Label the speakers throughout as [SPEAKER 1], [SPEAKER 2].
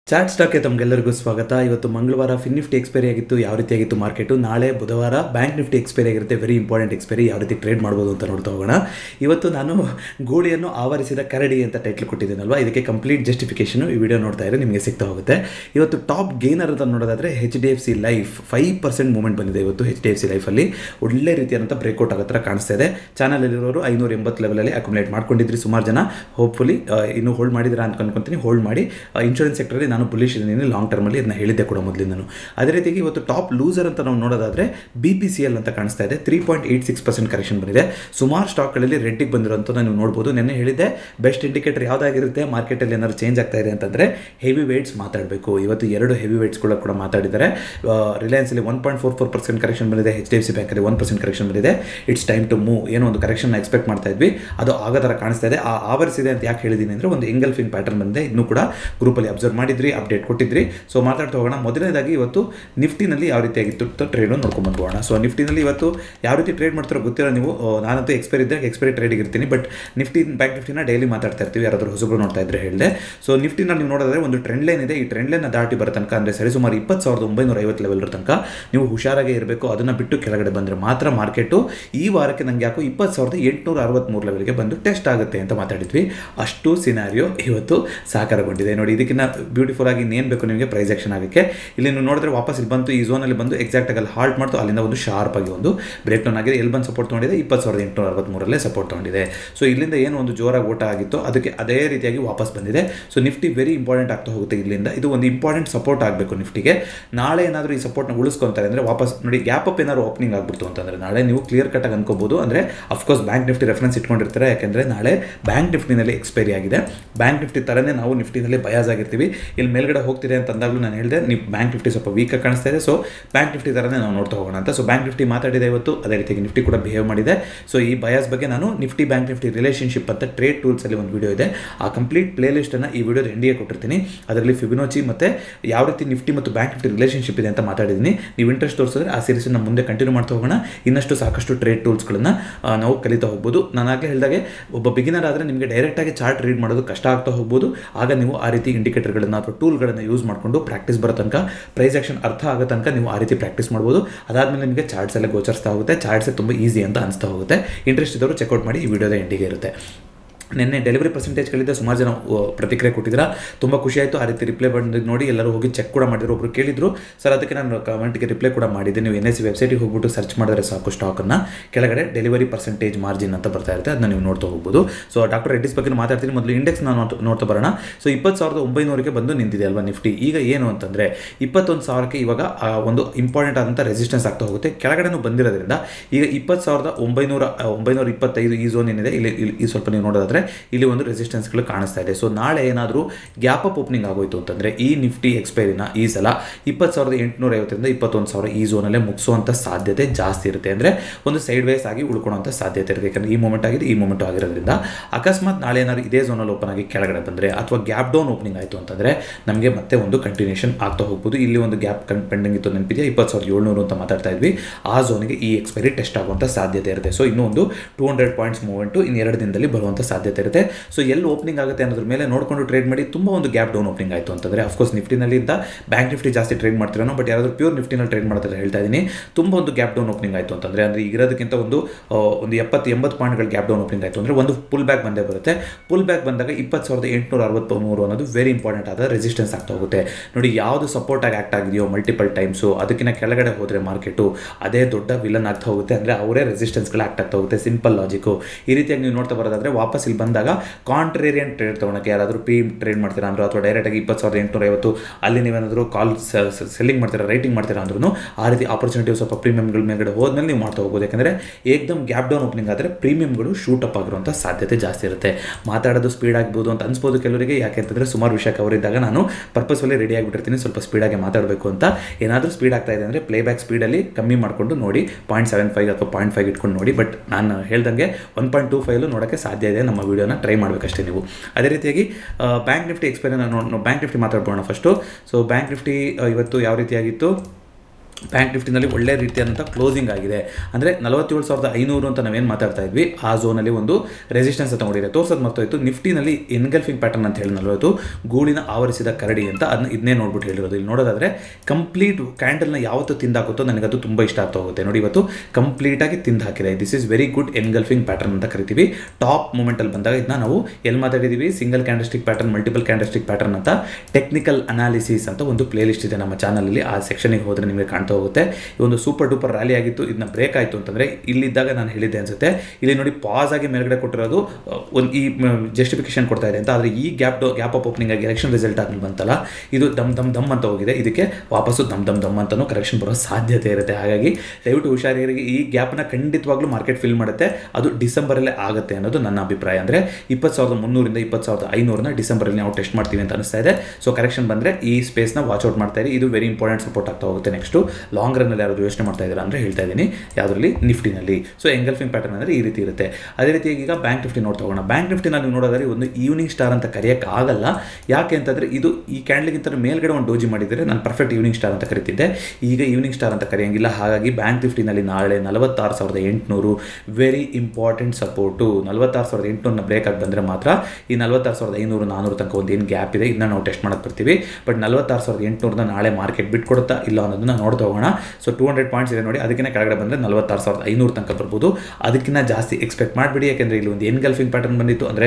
[SPEAKER 1] chat ಸ್ಟಾಕ್ಗೆ ತಮಗೆಲ್ಲರಿಗೂ ಸ್ವಾಗತ ಇವತ್ತು ಮಂಗಳವಾರ ಫಿನ್ ನಿಫ್ಟಿ ಎಕ್ಸ್ಪೈರಿ ಆಗಿತ್ತು ಯಾವ ರೀತಿ ಆಗಿತ್ತು ಮಾರ್ಕೆಟು ನಾಳೆ ಬುಧವಾರ ಬ್ಯಾಂಕ್ ನಿಫ್ಟಿ ಎಕ್ಸ್ಪೈರಿ ಆಗಿರುತ್ತೆ ವೆರಿ ಇಂಪಾರ್ಟೆಂಟ್ ಎಕ್ಸ್ಪೈರಿ ಯಾವ ರೀತಿ ಟ್ರೇಡ್ ಮಾಡ್ಬೋದು ಅಂತ ನೋಡ್ತಾ ಹೋಗೋಣ ಇವತ್ತು ನಾನು ಗೋಳಿಯನ್ನು ಆವರಿಸಿದ ಕರಡಿ ಅಂತ ಟೈಟ್ಲ್ ಕೊಟ್ಟಿದ್ದೀನಲ್ವಾ ಇದಕ್ಕೆ ಕಂಪ್ಲೀಟ್ ಜಸ್ಟಿಫಿಕೇಶನ್ ಈ ವಿಡಿಯೋ ನೋಡ್ತಾ ಇದ್ರೆ ನಿಮಗೆ ಸಿಗ್ತಾ ಹೋಗುತ್ತೆ ಇವತ್ತು ಟಾಪ್ ಗೇನರ್ ಅಂತ ನೋಡೋದಾದ್ರೆ H D F C life five percent movement ಬಂದಿದೆ ಇವತ್ತು ಎಚ್ ಡಿ ಎಫ್ ಸಿ ಲೈಫಲ್ಲಿ ಒಳ್ಳೆ ರೀತಿಯಾದಂಥ ಬ್ರೇಕ್ಔಟ್ ಆಗೋ ಥರ ಕಾಣಿಸ್ತಾ ಇದೆ ಚಾನಲಲ್ಲಿರೋರು ಐನೂರ ಎಂಬತ್ತು ಲೆವೆಲಲ್ಲಿ ಅಕ್ಯುಮುಲೇಟ್ ಮಾಡ್ಕೊಂಡಿದ್ರಿ ಸುಮಾರು ಜನ ಹೋಪ್ಫುಲಿ ಇನ್ನೂ ಹೋಲ್ಡ್ ಮಾಡಿದ್ರ ಅಂತ ಅನ್ಕೊಂತೀನಿ ಹೋಲ್ಡ್ ಮಾಡಿ ಇನ್ಶೂರೆನ್ಸ್ ಸೆಕ್ಟರಲ್ಲಿ ನಾನು ಬುಲಿಶ್ ಇದ್ದೀನಿ ಲಾಂಗ್ ಟರ್ಮಲ್ಲಿ ಇದನ್ನ ಹೇಳಿದ್ದೆ ಕೂಡ ಮೊದಲಿಂದನು ಅದೇ ರೀತಿಯಾಗಿ ಇವತ್ತು ಟಾಪ್ ಲೂಸರ್ ಅಂತ ನಾವು ನೋಡೋದಾದ್ರೆ ಬಿ ಪಿ ಸಿ ಎಲ್ ಅಂತ ಕಾಣಿಸ್ತಾ ಇದೆ three point eight six percent correction ಬಂದಿದೆ ಸುಮಾರು ಸ್ಟಾಕ್ಗಳಲ್ಲಿ ರೆಡ್ಡಿಗೆ ಬಂದಿರೋಂಥ ನೀವು ನೋಡ್ಬೋದು ನೆನ್ನೆ ಹೇಳಿದ್ದೆ ಬೆಸ್ಟ್ ಇಂಡಿಕೇಟರ್ ಯಾವುದಾಗಿರುತ್ತೆ ಮಾರ್ಕೆಟಲ್ಲಿ ಏನಾದ್ರು ಚೇಂಜ್ ಆಗ್ತಾ ಇದೆ ಅಂತಂದರೆ ಹೆವಿ ವೇಟ್ಸ್ ಮಾತಾಡಬೇಕು ಇವತ್ತು ಎರಡು ಹೆವಿ ವೇಟ್ಸ್ಗಳು ಕೂಡ ಮಾತಾಡಿದ್ದಾರೆ ರಿಲಯನ್ಸಲ್ಲಿ one point four four percent correction ಬಂದಿದೆ ಎಚ್ ಡಿ ಎಫ್ ಸಿ ಬ್ಯಾಂಕಲ್ಲಿ ಒನ್ ಪರ್ಸೆಂಟ್ ಕರೆಕ್ಷನ್ ಬಂದಿದೆ ಇಟ್ಸ್ ಟೈಮ್ ಟು ಮೂವ್ ಏನೋ ಒಂದು ಕರೆಕ್ಷನ್ ಎಕ್ಸ್ಪೆಕ್ಟ್ ಮಾಡ್ತಾ ಇದ್ವಿ ಅದು ಆಗೋ ಥರ ಕಾಣಿಸ್ತಾ ಇದೆ ಆ ಆವರಿಸಿದೆ ಅಂತ ಯಾಕೆ ಹೇಳಿದ್ದೀನಿ ಅಂದರೆ ಒಂದು ಎಂಗಲ್ಫಿಂಗ್ ಪ್ಯಾಟರ್ನ್ ಬಂದಿದೆ ಇನ್ನೂ ಕೂಡ ಗ್ರೂಪಲ್ಲಿ ಅಬ್ಸರ್ವ್ ಮಾಡಿದ್ರಿ ಅಪ್ಡೇಟ್ ಕೊಟ್ಟಿದ್ರಿ ಸೊ ಮಾತಾಡ್ತಾ ಹೋಗೋಣ ಮೊದಲನೇದಾಗಿ ಇವತ್ತು ನಿಫ್ಟಿನಲ್ಲಿ ಯಾವ ರೀತಿಯಾಗಿತ್ತು ಟ್ರೇಡು ನೋಡ್ಕೊಂಡು ಬಂದ್ಬೋಣ ಸೊ ನಿಫ್ಟಿನಲ್ಲಿ ಇವತ್ತು ಯಾವ ರೀತಿ ಟ್ರೇಡ್ ಮಾಡ್ತಾರೋ ಗೊತ್ತಿಲ್ಲ ನೀವು ಆ, ನಾನಂತೂ ಎಕ್ಸ್ಪೈರ್ ಇದ್ದಾಗ ಎಕ್ಸ್ಪೈರಿ ಟ್ರೇಡಿಗೆ ಇರ್ತೀನಿ ಬಟ್ ನಿಫ್ಟಿ ಬ್ಯಾಂಕ್ ನಿಫ್ಟಿನ ಡೈಲಿ ಮಾತಾಡ್ತಾ ಇರ್ತೀವಿ ಯಾರಾದರೂ ಹೊಸಬ್ರು ನೋಡ್ತಾ ಇದ್ರೆ ಹೇಳಿದೆ ಸೊ ನಿಫ್ಟಿನ ನೀವು ನೋಡಿದ್ರೆ ಒಂದು ಟ್ರೆಂಡ್ ಲೈನ್ ಇದೆ ಈ ಟ್ರೆಂಡ್ ಲೈನ್ ದಾಟಿ ಬರೋ ತನಕ ಅಂದರೆ ಸರಿಸುಮಾರು ಇಪ್ಪತ್ತು ಸಾವಿರದ ಒಂಬೈನೂರ ಐವತ್ತು ಲೆವೆಲ್ ಇರೋ ತನಕ ನೀವು ಹುಷಾರಾಗಿ ಇರಬೇಕು ಅದನ್ನು ಬಿಟ್ಟು ಕೆಳಗಡೆ ಬಂದರೆ ಮಾತ್ರ ಮಾರ್ಕೆಟು ಈ ವಾರಕ್ಕೆ ನನಗೆ ಯಾಕೋ ಇಪ್ಪತ್ತು ಸಾವಿರದ ಎಂಟುನೂರ ಅರವತ್ತ್ಮೂರು ಲೆವೆಲ್ಗೆ ಬಂದು ಟೆಸ್ಟ್ ಆಗುತ್ತೆ ಅಂತ ಮಾತಾಡಿದ್ವಿ ಅಷ್ಟು ಸಿನಾರಿಯೋ ಇವತ್ತು ಸಾಕಾರಗೊಂಡಿದೆ ನೋಡಿ ಇದಕ್ಕಿಂತ ಬ್ಯೂಟಿಫುಲ್ ಆಗಿ ಇನ್ನೇನು ಬೇಕು ನಿಮಗೆ ಪ್ರೈಸ್ ಆಕ್ಷನ್ ಆಗೋಕ್ಕೆ ಇಲ್ಲಿ ನೀವು ನೋಡಿದ್ರೆ ವಾಪಸ್ ಇಲ್ಲಿ ಬಂತು ಈ ಝೋನಲ್ಲಿ ಬಂದು ಎಕ್ಸಾಕ್ಟಾಗಿ ಅಲ್ಲಿ ಹಾಲ್ಟ್ ಮಾಡ್ತು ಅಲ್ಲಿಂದ ಒಂದು ಶಾರ್ಪ್ ಆಗಿ ಒಂದು ಬ್ರೇಕ್ ಡೌನ್ ಆಗಿದೆ ಎಲ್ಲಿ ಬಂದು ಸಪೋರ್ಟ್ ತೊಗೊಂಡಿದೆ ಇಪ್ಪತ್ತು ಸಾವಿರದ ಎಂಟುನೂರ ಅರವತ್ತ್ಮೂರಲ್ಲೇ ಸಪೋರ್ಟ್ ತೊಗೊಂಡಿದೆ ಸೊ ಇಲ್ಲಿಂದ ಏನು ಒಂದು ಜೋರಾಗಿ ಓಟ ಆಗಿತ್ತು ಅದಕ್ಕೆ ಅದೇ ರೀತಿಯಾಗಿ ವಾಪಸ್ ಬಂದಿದೆ ಸೊ ನಿಫ್ಟಿ ವೆರಿ ಇಂಪಾರ್ಟೆಂಟ್ ಆಗ್ತಾ ಹೋಗುತ್ತೆ ಇಲ್ಲಿಂದ ಇದು ಒಂದು ಇಂಪಾರ್ಟೆಂಟ್ ಸಪೋರ್ಟ್ ಆಗಬೇಕು ನಿಫ್ಟಿಗೆ ನಾಳೆ ಏನಾದರೂ ಈ ಸಪೋರ್ಟ್ನ ಉಳಿಸ್ಕೊಂತಾರೆ ಅಂದರೆ ವಾಪಸ್ ನೋಡಿ ಗ್ಯಾಪ್ ಅಪ್ ಏನಾದ್ರು ಓಪನಿಂಗ್ ಆಗ್ಬಿಡ್ತು ಅಂತಂದರೆ ನಾಳೆ ನೀವು ಕ್ಲಿಯರ್ ಕಟ್ಟಾಗಿ ಅನ್ಕೋಬೋದು ಅಂದರೆ ಅಫ್ಕೋರ್ಸ್ ಬ್ಯಾಂಕ್ ನಿಫ್ಟಿ ರೆಫರೆನ್ಸ್ ಇಟ್ಕೊಂಡಿರ್ತಾರೆ ಯಾಕೆಂದರೆ ನಾಳೆ ಬ್ಯಾಂಕ್ ನಿಫ್ಟಿನಲ್ಲಿ ಎಕ್ಸ್ಪೈರಿ ಆಗಿದೆ ಬ್ಯಾಂಕ್ ನಿಫ್ಟಿ ಥರನೇ ನಾವು ನಿಫ್ಟಿನಲ್ಲಿ ಬಯಾಸ್ ಆಗಿರ್ತೀವಿ ಇಲ್ಲಿ ಮೇಲ್ಗಡೆ ಹೋಗ್ತಿದೆ ಅಂತ ಅಂದಾಗಲೂ ನಾನು ಹೇಳಿದೆ ನೀವು ಬ್ಯಾಂಕ್ ನಿಫ್ಟಿ ಸ್ವಲ್ಪ ವೀಕಾಗಿ ಕಾಣಿಸ್ತಾ ಇದೆ ಸೊ ಬ್ಯಾಂಕ್ ನಿಫ್ಟಿ ಥರನೇ ನಾವು ನೋಡ್ತಾ ಹೋಗೋಣ ಅಂತ ಸೊ ಬ್ಯಾಂಕ್ ನಿಫ್ಟಿ ಮಾತಾಡಿದೆ ಇವತ್ತು ಅದೇ ರೀತಿಯಾಗಿ ನಿಫ್ಟಿ ಕೂಡ ಬಿಹೇವ್ ಮಾಡಿದೆ ಸೊ ಈ ಬಯಾಸ್ ಬಗ್ಗೆ ನಾನು ನಿಫ್ಟಿ ಬ್ಯಾಂಕ್ ನಿಫ್ಟಿ ರಿಲೇಷನ್ಶಿಪ್ ಅಂತ ಟ್ರೇಡ್ ಟೂಲ್ಸಲ್ಲಿ ಒಂದು ವಿಡಿಯೋ ಇದೆ ಆ ಕಂಪ್ಲೀಟ್ ಪ್ಲೇ ಲಿಸ್ಟನ್ನು ಈ ವಿಡಿಯೋದ ಎಂಡಿಗೆ ಕೊಟ್ಟಿರ್ತೀನಿ ಅದರಲ್ಲಿ ಫಿಬಿನೋಚಿ ಮತ್ತು ಯಾವ ರೀತಿ ನಿಫ್ಟಿ ಮತ್ತು ಬ್ಯಾಂಕ್ ನಿಫ್ಟಿ ರಿಲೇಷನ್ಶಿಪ್ ಇದೆ ಅಂತ ಮಾತಾಡಿದ್ದೀನಿ ನೀವು ಇಂಟ್ರೆಸ್ಟ್ ತೋರಿಸಿದ್ರೆ ಆ ಸೀರೀಸನ್ನು ಮುಂದೆ ಕಂಟಿನ್ಯೂ ಮಾಡ್ತಾ ಹೋಗೋಣ ಇನ್ನಷ್ಟು ಸಾಕಷ್ಟು ಟ್ರೇಡ್ ಟೂಲ್ಸ್ಗಳನ್ನು ನಾವು ಕಲಿತಾ ಹೋಗ್ಬೋದು ನಾನು ಆಗಲೇ ಹೇಳಿದಾಗೆ ಒಬ್ಬ ಬಿಗಿನರ್ ಆದರೆ ನಿಮಗೆ ಡೈರೆಕ್ಟಾಗಿ ಚಾರ್ಟ್ ರೀಡ್ ಮಾಡೋದು ಕಷ್ಟ ಆಗ್ತಾ ಹೋಗ್ಬೋದು ಆಗ ನೀವು ಆ ರೀತಿ ಇಂಡಿಕೇಟರ್ಗಳನ್ನು ಅಥವಾ ಟೂಲ್ಗಳನ್ನು ಯೂಸ್ ಮಾಡಿಕೊಂಡು ಪ್ರಾಕ್ಟೀಸ್ ಬರೋ ತನಕ ಪ್ರೈಸ್ ಆಕ್ಷನ್ ಅರ್ಥ ಆಗೋ ತನಕ ನೀವು ಆ ರೀತಿ ಪ್ರಾಕ್ಟೀಸ್ ಮಾಡ್ಬೋದು ಅದಾದಮೇಲೆ ನಿಮಗೆ ಚಾರ್ಟ್ಸ್ ಎಲ್ಲ ಗೋಚರಿಸ್ತಾ ಹೋಗುತ್ತೆ ಚಾರ್ಟ್ಸ್ ತುಂಬ ಈಸಿ ಅಂತ ಅನಿಸ್ತಾ ಹೋಗುತ್ತೆ ಇಂಟ್ರೆಸ್ಟ್ ಇದ್ದವರು ಚೆಕ್ಔಟ್ ಮಾಡಿ ಈ ವಿಡಿಯೋದ ಎಂಡಿಗೆ ಇರುತ್ತೆ ನಿನ್ನೆ ಡೆಲಿವರಿ ಪರ್ಸೆಂಟೇಜ್ಗಳಿಂದ ಸುಮಾರು ಜನ ಆ, ಪ್ರತಿಕ್ರಿಯೆ ಕೊಟ್ಟಿದ್ರ ತುಂಬ ಖುಷಿ ಆಯಿತು ಆ ರೀತಿ ರಿಪ್ಲೈ ಬಂದಿದ್ದು ನೋಡಿ ಎಲ್ಲರೂ ಹೋಗಿ ಚೆಕ್ ಕೂಡ ಮಾಡಿದ್ರು ಒಬ್ರು ಕೇಳಿದ್ರು ಸರ್ ಅದಕ್ಕೆ ನಾನು ಕಮೆಂಟ್ಗೆ ರಿಪ್ಲೈ ಕೂಡ ಮಾಡಿದ್ದೆ ನೀವು ಎನ್ ಎಸ್ ಸಿ ವೆಬ್ಸೈಟಿಗೆ ಹೋಗ್ಬಿಟ್ಟು ಸರ್ಚ್ ಮಾಡಿದ್ರೆ ಸಾಕು ಸ್ಟಾಕನ್ನು ಕೆಳಗಡೆ ಡೆಲಿವರಿ ಪರ್ಸೆಂಟೇಜ್ ಮಾರ್ಜಿನ್ ಅಂತ ಬರ್ತಾ ಇರುತ್ತೆ ಅದನ್ನ ನೀವು ನೋಡ್ತಾ ಹೋಗ್ಬೋದು ಸೊ ಡಾಕ್ಟರ್ ರೆಡ್ಡಿಸ್ ಬಗ್ಗೆ ಮಾತಾಡ್ತೀನಿ ಮೊದಲು ಇಂಡೆಕ್ಸ್ ನಾನು ನೋಡ್ತಾ- ನೋಡ್ತಾ ಬರೋಣ ಸೊ ಇಪ್ಪತ್ತು ಸಾವಿರದ ಒಂಬೈನೂರಿಗೆ ಬಂದು ನಿಂತಿದೆ ಅಲ್ವಾ ನಿಫ್ಟಿ ಈಗ ಏನು ಅಂತಂದರೆ ಇಪ್ಪತ್ತೊಂದು ಸಾವಿರಕ್ಕೆ ಇವಾಗ ಆ, ಒಂದು ಇಂಪಾರ್ಟೆಂಟ್ ಆದಂಥ ರೆಸಿಸ್ಟೆನ್ಸ್ ಆಗ್ತಾ ಹೋಗುತ್ತೆ ಕೆಳಗಡೆನೂ ಬಂದಿರೋದ್ರಿಂದ ಈಗ ಇಪ್ಪತ್ತು ಸಾವಿರದ ಒಂಬೈನೂರ ಆ, ಒಂಬೈನೂರ ಇಪ್ಪತ್ತೈದು ಈ ಝೋನ್ ಏನಿದೆ ಇಲ್ಲಿ ಇಲ್ಲಿ ಈ ಸ್ವಲ್ಪ ನೀವು ನೋಡೋದಾದ್ರೆ ಇಲ್ಲಿ ಒಂದು ರೆಸಿಸ್ಟೆನ್ಸ್ಗಳು ಕಾಣಿಸ್ತಾ ಇದೆ ಸೊ ನಾಳೆ ಏನಾದರೂ ಗ್ಯಾಪ್ ಅಪ್ ಓಪನಿಂಗ್ ಆಗೋಯ್ತು ಅಂತಂದರೆ ಈ ನಿಫ್ಟಿ ಎಕ್ಸ್ಪೈರಿನ ಈ ಸಲ ಇಪ್ಪತ್ತು ಸಾವಿರದ ಎಂಟುನೂರ ಐವತ್ತರಿಂದ ಇಪ್ಪತ್ತೊಂದು ಸಾವಿರ ಈ ಝೋನಲ್ಲೇ ಮುಗಿಸುವಂಥ ಸಾಧ್ಯತೆ ಜಾಸ್ತಿ ಇರುತ್ತೆ ಅಂದರೆ ಒಂದು ಸೈಡ್ ವೇಸ್ ಆಗಿ ಉಳ್ಕೊಳ್ಳೋಂಥ ಸಾಧ್ಯತೆ ಇರುತ್ತೆ ಯಾಕಂದರೆ ಈ ಮೂಮೆಂಟ್ ಆಗಿದೆ ಈ ಮೂಮೆಂಟ್ ಆಗಿರೋದ್ರಿಂದ ಅಕಸ್ಮಾತ್ ನಾಳೆ ಏನಾದ್ರು ಇದೇ ಝೋನಲ್ಲಿ ಓಪನ್ ಆಗಿ ಕೆಳಗಡೆ ಬಂದರೆ ಅಥವಾ ಗ್ಯಾಪ್ ಡೌನ್ ಓಪನಿಂಗ್ ಆಯಿತು ಅಂತಂದರೆ ನಮಗೆ ಮತ್ತೆ ಒಂದು ಕಂಟಿನ್ಯೂಷನ್ ಆಗ್ತಾ ಹೋಗ್ಬೋದು ಇಲ್ಲಿ ಒಂದು ಗ್ಯಾಪ್ ಕನ್ ಪೆಂಡಿಂಗ್ ಇತ್ತು ನೆನಪಿದೆಯಾ ಇಪ್ಪತ್ತು ಸಾವಿರದ ಏಳ್ನೂರು ಅಂತ ಮಾತಾಡ್ತಾ ಇದ್ವಿ ಆ ಝೋನಿಗೆ ಈ ಎಕ್ಸ್ಪೈರಿ ಟೆಸ್ಟ್ ಆಗುವಂಥ ಸಾಧ್ಯತೆ ಇರುತ್ತೆ ಸೊ ಇನ್ನೂ ಒಂದು ಟೂ ಹಂಡ್ರೆಡ್ ಪಾಯಿಂಟ್ಸ್ ಮೂವ್ಮೆಂಟು ಇನ್ನು ಎರಡು ದಿನದಲ್ಲಿ ಬರುವಂಥ ಸಾಧ್ಯತೆ ಇರುತ್ತೆ ಸೊ ಎಲ್ಲಿ ಓಪನಿಂಗ್ ಆಗುತ್ತೆ ಅನ್ನೋದ್ರ ಮೇಲೆ ನೋಡಿಕೊಂಡು ಟ್ರೇಡ್ ಮಾಡಿ ತುಂಬ ಒಂದು ಗ್ಯಾಪ್ ಡೌನ್ ಓಪನಿಂಗ್ ಆಯಿತು ಅಂತಂದರೆ ಅಫ್ಕೋರ್ಸ್ ನಿಫ್ಟಿನಲ್ಲಿ ಇದ್ದ ಬ್ಯಾಂಕ್ ನಿಫ್ಟಿ ಜಾಸ್ತಿ ಟ್ರೇಡ್ ಮಾಡ್ತಿರೋನು ಬಟ್ ಯಾರಾದರೂ ಪ್ಯೂರ್ ನಿಫ್ಟಿನಲ್ಲಿ ಟ್ರೇಡ್ ಮಾಡ್ತಾರೆ ಹೇಳ್ತಾ ಇದ್ದೀನಿ ತುಂಬ ಒಂದು ಗ್ಯಾಪ್ ಡೌನ್ ಓಪನಿಂಗ್ ಆಯಿತು ಅಂತಂದರೆ ಅಂದರೆ ಇರೋದಕ್ಕಿಂತ ಒಂದು ಆ, ಒಂದು ಎಪ್ಪತ್ತು ಎಂಬತ್ತು ಪಾಯಿಂಟ್ಗಳು ಗ್ಯಾಪ್ ಡೌನ್ ಓಪನಿಂಗ್ ಆಯಿತು ಅಂದರೆ ಒಂದು ಪುಲ್ ಬ್ಯಾಕ್ ಬಂದೇ ಬರುತ್ತೆ ಪುಲ್ ಬ್ಯಾಕ್ ಬಂದಾಗ ಇಪ್ಪತ್ತು ಸಾವಿರದ ಎಂಟುನೂರ ಅರವತ್ತ್ಮೂರು ಅನ್ನೋದು ವೆರಿ ಇಂಪಾರ್ಟೆಂಟ್ ಆದ ರೆಸಿಸ್ಟೆನ್ಸ್ ಆಗ್ತಾ ಹೋಗುತ್ತೆ ನೋಡಿ ಯಾವುದು ಸಪೋರ್ಟ್ ಆಗಿ ಆಕ್ಟ್ ಆಗಿದೆಯೋ ಮಲ್ಟಿಪಲ್ ಟೈಮ್ಸು ಅದಕ್ಕಿಂತ ಕೆಳಗಡೆ ಹೋದರೆ ಮಾರ್ಕೆಟು ಅದೇ ದೊಡ್ಡ ವಿಲನ್ ಆಗ್ತಾ ಹೋಗುತ್ತೆ ಅಂದರೆ ಅವರೇ ರೆಸಿಸ್ಟೆನ್ಸ್ಗಳು ಆಕ್ಟ್ ಆಗ್ತಾ ಹೋಗುತ್ತೆ ಸಿಂಪಲ್ ಲಾಜಿಕ್ಕು ಈ ರೀತಿಯಾಗಿ ನೀವು ನೋಡ್ತಾ ಬರೋದಾದ್ರೆ ವಾಪಸ್ ಇಲ್ಲಿ ಬಂದಾಗ ಕಾಂಟ್ರೇರಿಯನ್ ಟ್ರೇಡ್ ತೊಗೊಳಕ್ಕೆ ಯಾರಾದರೂ ಪಿ ಟ್ರೇಡ್ ಮಾಡ್ತೀರಾ ಅಂದ್ರು ಅಥವಾ ಡೈರೆಕ್ಟಾಗಿ ಇಪ್ಪತ್ತು ಸಾವಿರದ ಎಂಟುನೂರ ಐವತ್ತು ಅಲ್ಲಿ ನೀವೇನಾದರೂ ಕಾಲ್ ಸೆಲ್ಲಿಂಗ್ ಮಾಡ್ತೀರಾ ರೈಟಿಂಗ್ ಮಾಡ್ತೀರಾ ಅಂದ್ರೂ ಆ ರೀತಿ ಆಪರ್ಚುನಿಟಿ ಸ್ವಲ್ಪ ಪ್ರೀಮಿಯಮ್ಗಳ ಮೇಲ್ಗಡೆ ಹೋದ್ಮೇಲೆ ನೀವು ಮಾಡ್ತಾ ಹೋಗ್ಬೋದು ಯಾಕಂದರೆ ಏಕ್ದಮ್ ಗ್ಯಾಪ್ ಡೌನ್ ಓಪನಿಂಗ್ ಆದರೆ ಪ್ರೀಮಿಯಮ್ಗಳು ಶೂಟ್ ಅಪ್ ಆಗಿರುವಂಥ ಸಾಧ್ಯತೆ ಜಾಸ್ತಿ ಇರುತ್ತೆ ಮಾತಾಡೋದು ಸ್ಪೀಡ್ ಆಗ್ಬೋದು ಅಂತ ಅನ್ಸ್ಬೋದು ಕೆಲವರಿಗೆ ಯಾಕೆಂತಂದರೆ ಸುಮಾರು ವಿಷಯ ಕವರ್ ಇದ್ದಾಗ ನಾನು ಪರ್ಪಸ್ಫುಲ್ಲಿ ರೆಡಿ ಆಗಿಬಿಟ್ಟಿರ್ತೀನಿ ಸ್ವಲ್ಪ ಸ್ಪೀಡಾಗಿ ಮಾತಾಡಬೇಕು ಅಂತ ಏನಾದರೂ ಸ್ಪೀಡ್ ಆಗ್ತಾ ಇದೆ ಅಂದರೆ ಪ್ಲೇಬ್ಯಾಕ್ ಸ್ಪೀಡಲ್ಲಿ ಕಮ್ಮಿ ಮಾಡಿಕೊಂಡು ನೋಡಿ ಪಾಯಿಂಟ್ ಸೆವೆನ್ ಫೈವ್ ಅಥವಾ ಪಾಯಿಂಟ್ ಫೈವ್ ಇಟ್ಕೊಂಡು ನೋಡಿ ಬಟ್ ನಾನು ಹೇಳ್ದಂಗೆ ಒನ್ ಪಾಯಿಂಟ್ ಟೂ ಫೈಲು ನೋಡೋಕ್ಕೆ ಸಾಧ್ಯ ಇದೆ ನಮ್ಮ ವೀಡಿಯೋನ ಟ್ರೈ ಮಾಡಬೇಕಷ್ಟೇ ನೀವು ಅದೇ ರೀತಿಯಾಗಿ ಬ್ಯಾಂಕ್ ನಿಫ್ಟಿ ಎಕ್ಸ್ಪೈರಿ ನಾನು ಬ್ಯಾಂಕ್ ನಿಫ್ಟಿ ಮಾತಾಡ್ಬೋಣ ಫಸ್ಟು ಸೊ ಬ್ಯಾಂಕ್ ನಿಫ್ಟಿ ಇವತ್ತು ಯಾವ ರೀತಿಯಾಗಿತ್ತು ಬ್ಯಾಂಕ್ ನಿಫ್ಟಿನಲ್ಲಿ ಒಳ್ಳೆ ರೀತಿಯಾದಂಥ ಕ್ಲೋಸಿಂಗ್ ಆಗಿದೆ ಅಂದರೆ ನಲವತ್ತೇಳು ಸಾವಿರದ ಐನೂರು ಅಂತ ನಾವೇನು ಮಾತಾಡ್ತಾ ಇದ್ವಿ ಆ ಝೋನಲ್ಲಿ ಒಂದು ರೆಸಿಸ್ಟೆನ್ಸ್ ಅಂತ ನೋಡಿದೆ ತೋರ್ಸೋದು ಮರ್ತೋಯ್ತು ನಿಫ್ಟಿನಲ್ಲಿ ಎನ್ಗಲ್ಫಿಂಗ್ ಪ್ಯಾಟರ್ನ್ ಅಂತ ಹೇಳಿ ನಲ್ವತ್ತು ಗೂಳಿನ ಆವರಿಸಿದ ಕರಡಿ ಅಂತ ಅದನ್ನ ಇದನ್ನೇ ನೋಡ್ಬಿಟ್ಟು ಹೇಳಿರೋದು ಇಲ್ಲಿ ನೋಡೋದಾದ್ರೆ ಕಂಪ್ಲೀಟ್ ಕ್ಯಾಂಡಲ್ನ ಯಾವತ್ತು ತಿಂದಾಕುತ್ತೋ ನನಗದು ತುಂಬ ಇಷ್ಟ ಆಗ್ತಾ ಹೋಗುತ್ತೆ ನೋಡಿ ಇವತ್ತು ಕಂಪ್ಲೀಟಾಗಿ ತಿಂದು ಹಾಕಿದೆ this is very good engulfing pattern ಅಂತ ಕರಿತೀವಿ ಟಾಪ್ ಮೂಮೆಂಟಲ್ಲಿ ಬಂದಾಗ ಇದನ್ನ ನಾವು ಎಲ್ಲಿ ಮಾತಾಡಿದ್ದೀವಿ single candlestick pattern multiple candlestick pattern ಅಂತ ಟೆಕ್ನಿಕಲ್ ಅನಾಲಿಸಿಸ್ ಅಂತ ಒಂದು ಪ್ಲೇ ಲಿಸ್ಟ್ ಇದೆ ನಮ್ಮ ಚಾನಲಲ್ಲಿ ಆ ಸೆಕ್ಷನಿಗೆ ಹೋದರೆ ನಿಮಗೆ ಕಾಣ್ತಾ ಹೋಗುತ್ತೆ ಈ ಒಂದು ಸೂಪರ್ ಡೂಪರ್ ರ್ಯಾಲಿ ಆಗಿತ್ತು ಇದನ್ನ ಬ್ರೇಕ್ ಆಯಿತು ಅಂತಂದರೆ ಇಲ್ಲಿದ್ದಾಗ ನಾನು ಹೇಳಿದ್ದೆ ಅನ್ಸುತ್ತೆ ಇಲ್ಲಿ ನೋಡಿ ಪಾಸ್ ಆಗಿ ಮೇಲ್ಗಡೆ ಕೊಟ್ಟಿರೋದು ಒಂದು ಈ ಜಸ್ಟಿಫಿಕೇಶನ್ ಕೊಡ್ತಾ ಇದೆ ಅಂತ ಆದರೆ ಈ ಗ್ಯಾಪ್ ಗ್ಯಾಪ್ ಆಫ್ ಓಪನಿಂಗ್ ಆಗಿ ಎಲೆಕ್ಷನ್ ರಿಸಲ್ಟ್ ಆದ್ಮೇಲೆ ಬಂತಲ್ಲ ಇದು ದಮ್ ದಮ್ ದಮ್ ಅಂತ ಹೋಗಿದೆ ಇದಕ್ಕೆ ವಾಪಸ್ಸು ದಮ್ ದಮ್ ದಮ್ ಅಂತಲೂ ಕರೆಕ್ಷನ್ ಬರೋ ಸಾಧ್ಯತೆ ಇರುತ್ತೆ ಹಾಗಾಗಿ ದಯವಿಟ್ಟು ಹುಷಾರಿಯರಿಗೆ ಈ ಗ್ಯಾಪ್ನ ಖಂಡಿತವಾಗ್ಲೂ ಮಾರ್ಕೆಟ್ ಫಿಲ್ ಮಾಡುತ್ತೆ ಅದು ಡಿಸೆಂಬರಲ್ಲೇ ಆಗುತ್ತೆ ಅನ್ನೋದು ನನ್ನ ಅಭಿಪ್ರಾಯ ಅಂದರೆ ಇಪ್ಪತ್ತು ಸಾವಿರದ ಮುನ್ನೂರಿಂದ ಇಪ್ಪತ್ತು ಸಾವಿರದ ಐನೂರನ್ನ ಡಿಸೆಂಬರಲ್ಲಿ ನಾವು ಟೆಸ್ಟ್ ಮಾಡ್ತೀವಿ ಅಂತ ಅನಿಸ್ತಾ ಇದೆ ಸೊ ಕರೆಕ್ಷನ್ ಬಂದರೆ ಈ ಸ್ಪೇಸ್ನ ವಾಚ್ ಔಟ್ ಮಾಡ್ತಾ ಇರಿ ಇದು ವೆರಿ ಇಂಪಾರ್ಟೆಂಟ್ ಸಪೋರ್ಟ್ ಆಗ್ತಾ ಹೋಗುತ್ತೆ ನೆಕ್ಸ್ಟು ಲಾಂಗ್ ರನ್ನಲ್ಲಿ ಯಾರಾದ್ರು ಯೋಚನೆ ಮಾಡ್ತಾ ಇದ್ದೀರಾ ಅಂದರೆ ಹೇಳ್ತಾ ಇದ್ದೀನಿ ಯಾವುದರಲ್ಲಿ ನಿಫ್ಟಿನಲ್ಲಿ ಸೊ ಎಂಗಲ್ಫಿಂಗ್ ಪ್ಯಾಟರ್ನ್ ಅಂದರೆ ಈ ರೀತಿ ಇರುತ್ತೆ ಅದೇ ರೀತಿಯಾಗಿ ಈಗ ಬ್ಯಾಂಕ್ ನಿಫ್ಟಿ ನೋಡ್ತಾ ಹೋಗೋಣ ಬ್ಯಾಂಕ್ ನಿಫ್ಟಿನ ನೀವು ನೋಡೋದಾದ್ರೆ ಒಂದು ಈವ್ನಿಂಗ್ ಸ್ಟಾರ್ ಅಂತ ಕರೆಯೋಕ್ಕೆ ಆಗಲ್ಲ ಯಾಕೆ ಅಂತಂದರೆ ಇದು ಈ ಕ್ಯಾಂಡ್ಲಿಗಿಂತ ಮೇಲ್ಗಡೆ ಒಂದು ಡೋಜಿ ಮಾಡಿದರೆ ನಾನು ಪರ್ಫೆಕ್ಟ್ ಈವ್ನಿಂಗ್ ಸ್ಟಾರ್ ಅಂತ ಕರಿತಿದ್ದೆ ಈಗ ಈವ್ನಿಂಗ್ ಸ್ಟಾರ್ ಅಂತ ಕರೆಯೋಂಗಿಲ್ಲ ಹಾಗಾಗಿ ಬ್ಯಾಂಕ್ ನಿಫ್ಟಿನಲ್ಲಿ ನಾಳೆ ನಲವತ್ತಾರು ಸಾವಿರದ ಎಂಟುನೂರು ವೆರಿ ಇಂಪಾರ್ಟೆಂಟ್ ಸಪೋರ್ಟು ನಲವತ್ತಾರು ಸಾವಿರದ ಎಂಟುನೂರನ್ನ ಬ್ರೇಕ್ ಆಗಿ ಬಂದರೆ ಮಾತ್ರ ಈ ನಲವತ್ತಾರು ಸಾವಿರದ ಐನೂರು ನಾನೂರು ತನಕ ಒಂದು ಏನು ಗ್ಯಾಪ್ ಇದೆ ಇದನ್ನ ನಾವು ಟೆಸ್ಟ್ ಮಾಡಕ್ಕೆ ಬರ್ತೀವಿ ಬಟ್ ನಲವತ್ತಾರು ಸಾವಿರದ ಎಂಟುನೂರನ್ನ ನಾಳೆ ಮಾರ್ಕೆಟ್ ಬಿಟ್ಕೊಡುತ್ತಾ ಇಲ್ಲ ಅನ್ನೋದನ್ನ ನೋಡ್ತಾ ಹೋಗೋಣ ಸೊ ಟೂ ಹಂಡ್ರೆಡ್ ಪಾಯಿಂಟ್ಸ್ ಇದೆ ನೋಡಿ ಅದಕ್ಕಿಂತ ಕೆಳಗಡೆ ಬಂದರೆ ನಲವತ್ತಾರು ಸಾವಿರದ ಐನೂರು ತನಕ ಬರ್ಬೋದು ಅದಕ್ಕಿಂತ ಜಾಸ್ತಿ ಎಕ್ಸ್ಪೆಕ್ಟ್ ಮಾಡಬೇಡಿ ಯಾಕೆಂದರೆ ಇಲ್ಲಿ ಒಂದು ಎನ್ಗಲ್ಫಿಂಗ್ ಪ್ಯಾಟರ್ನ್ ಬಂದಿತ್ತು ಅಂದರೆ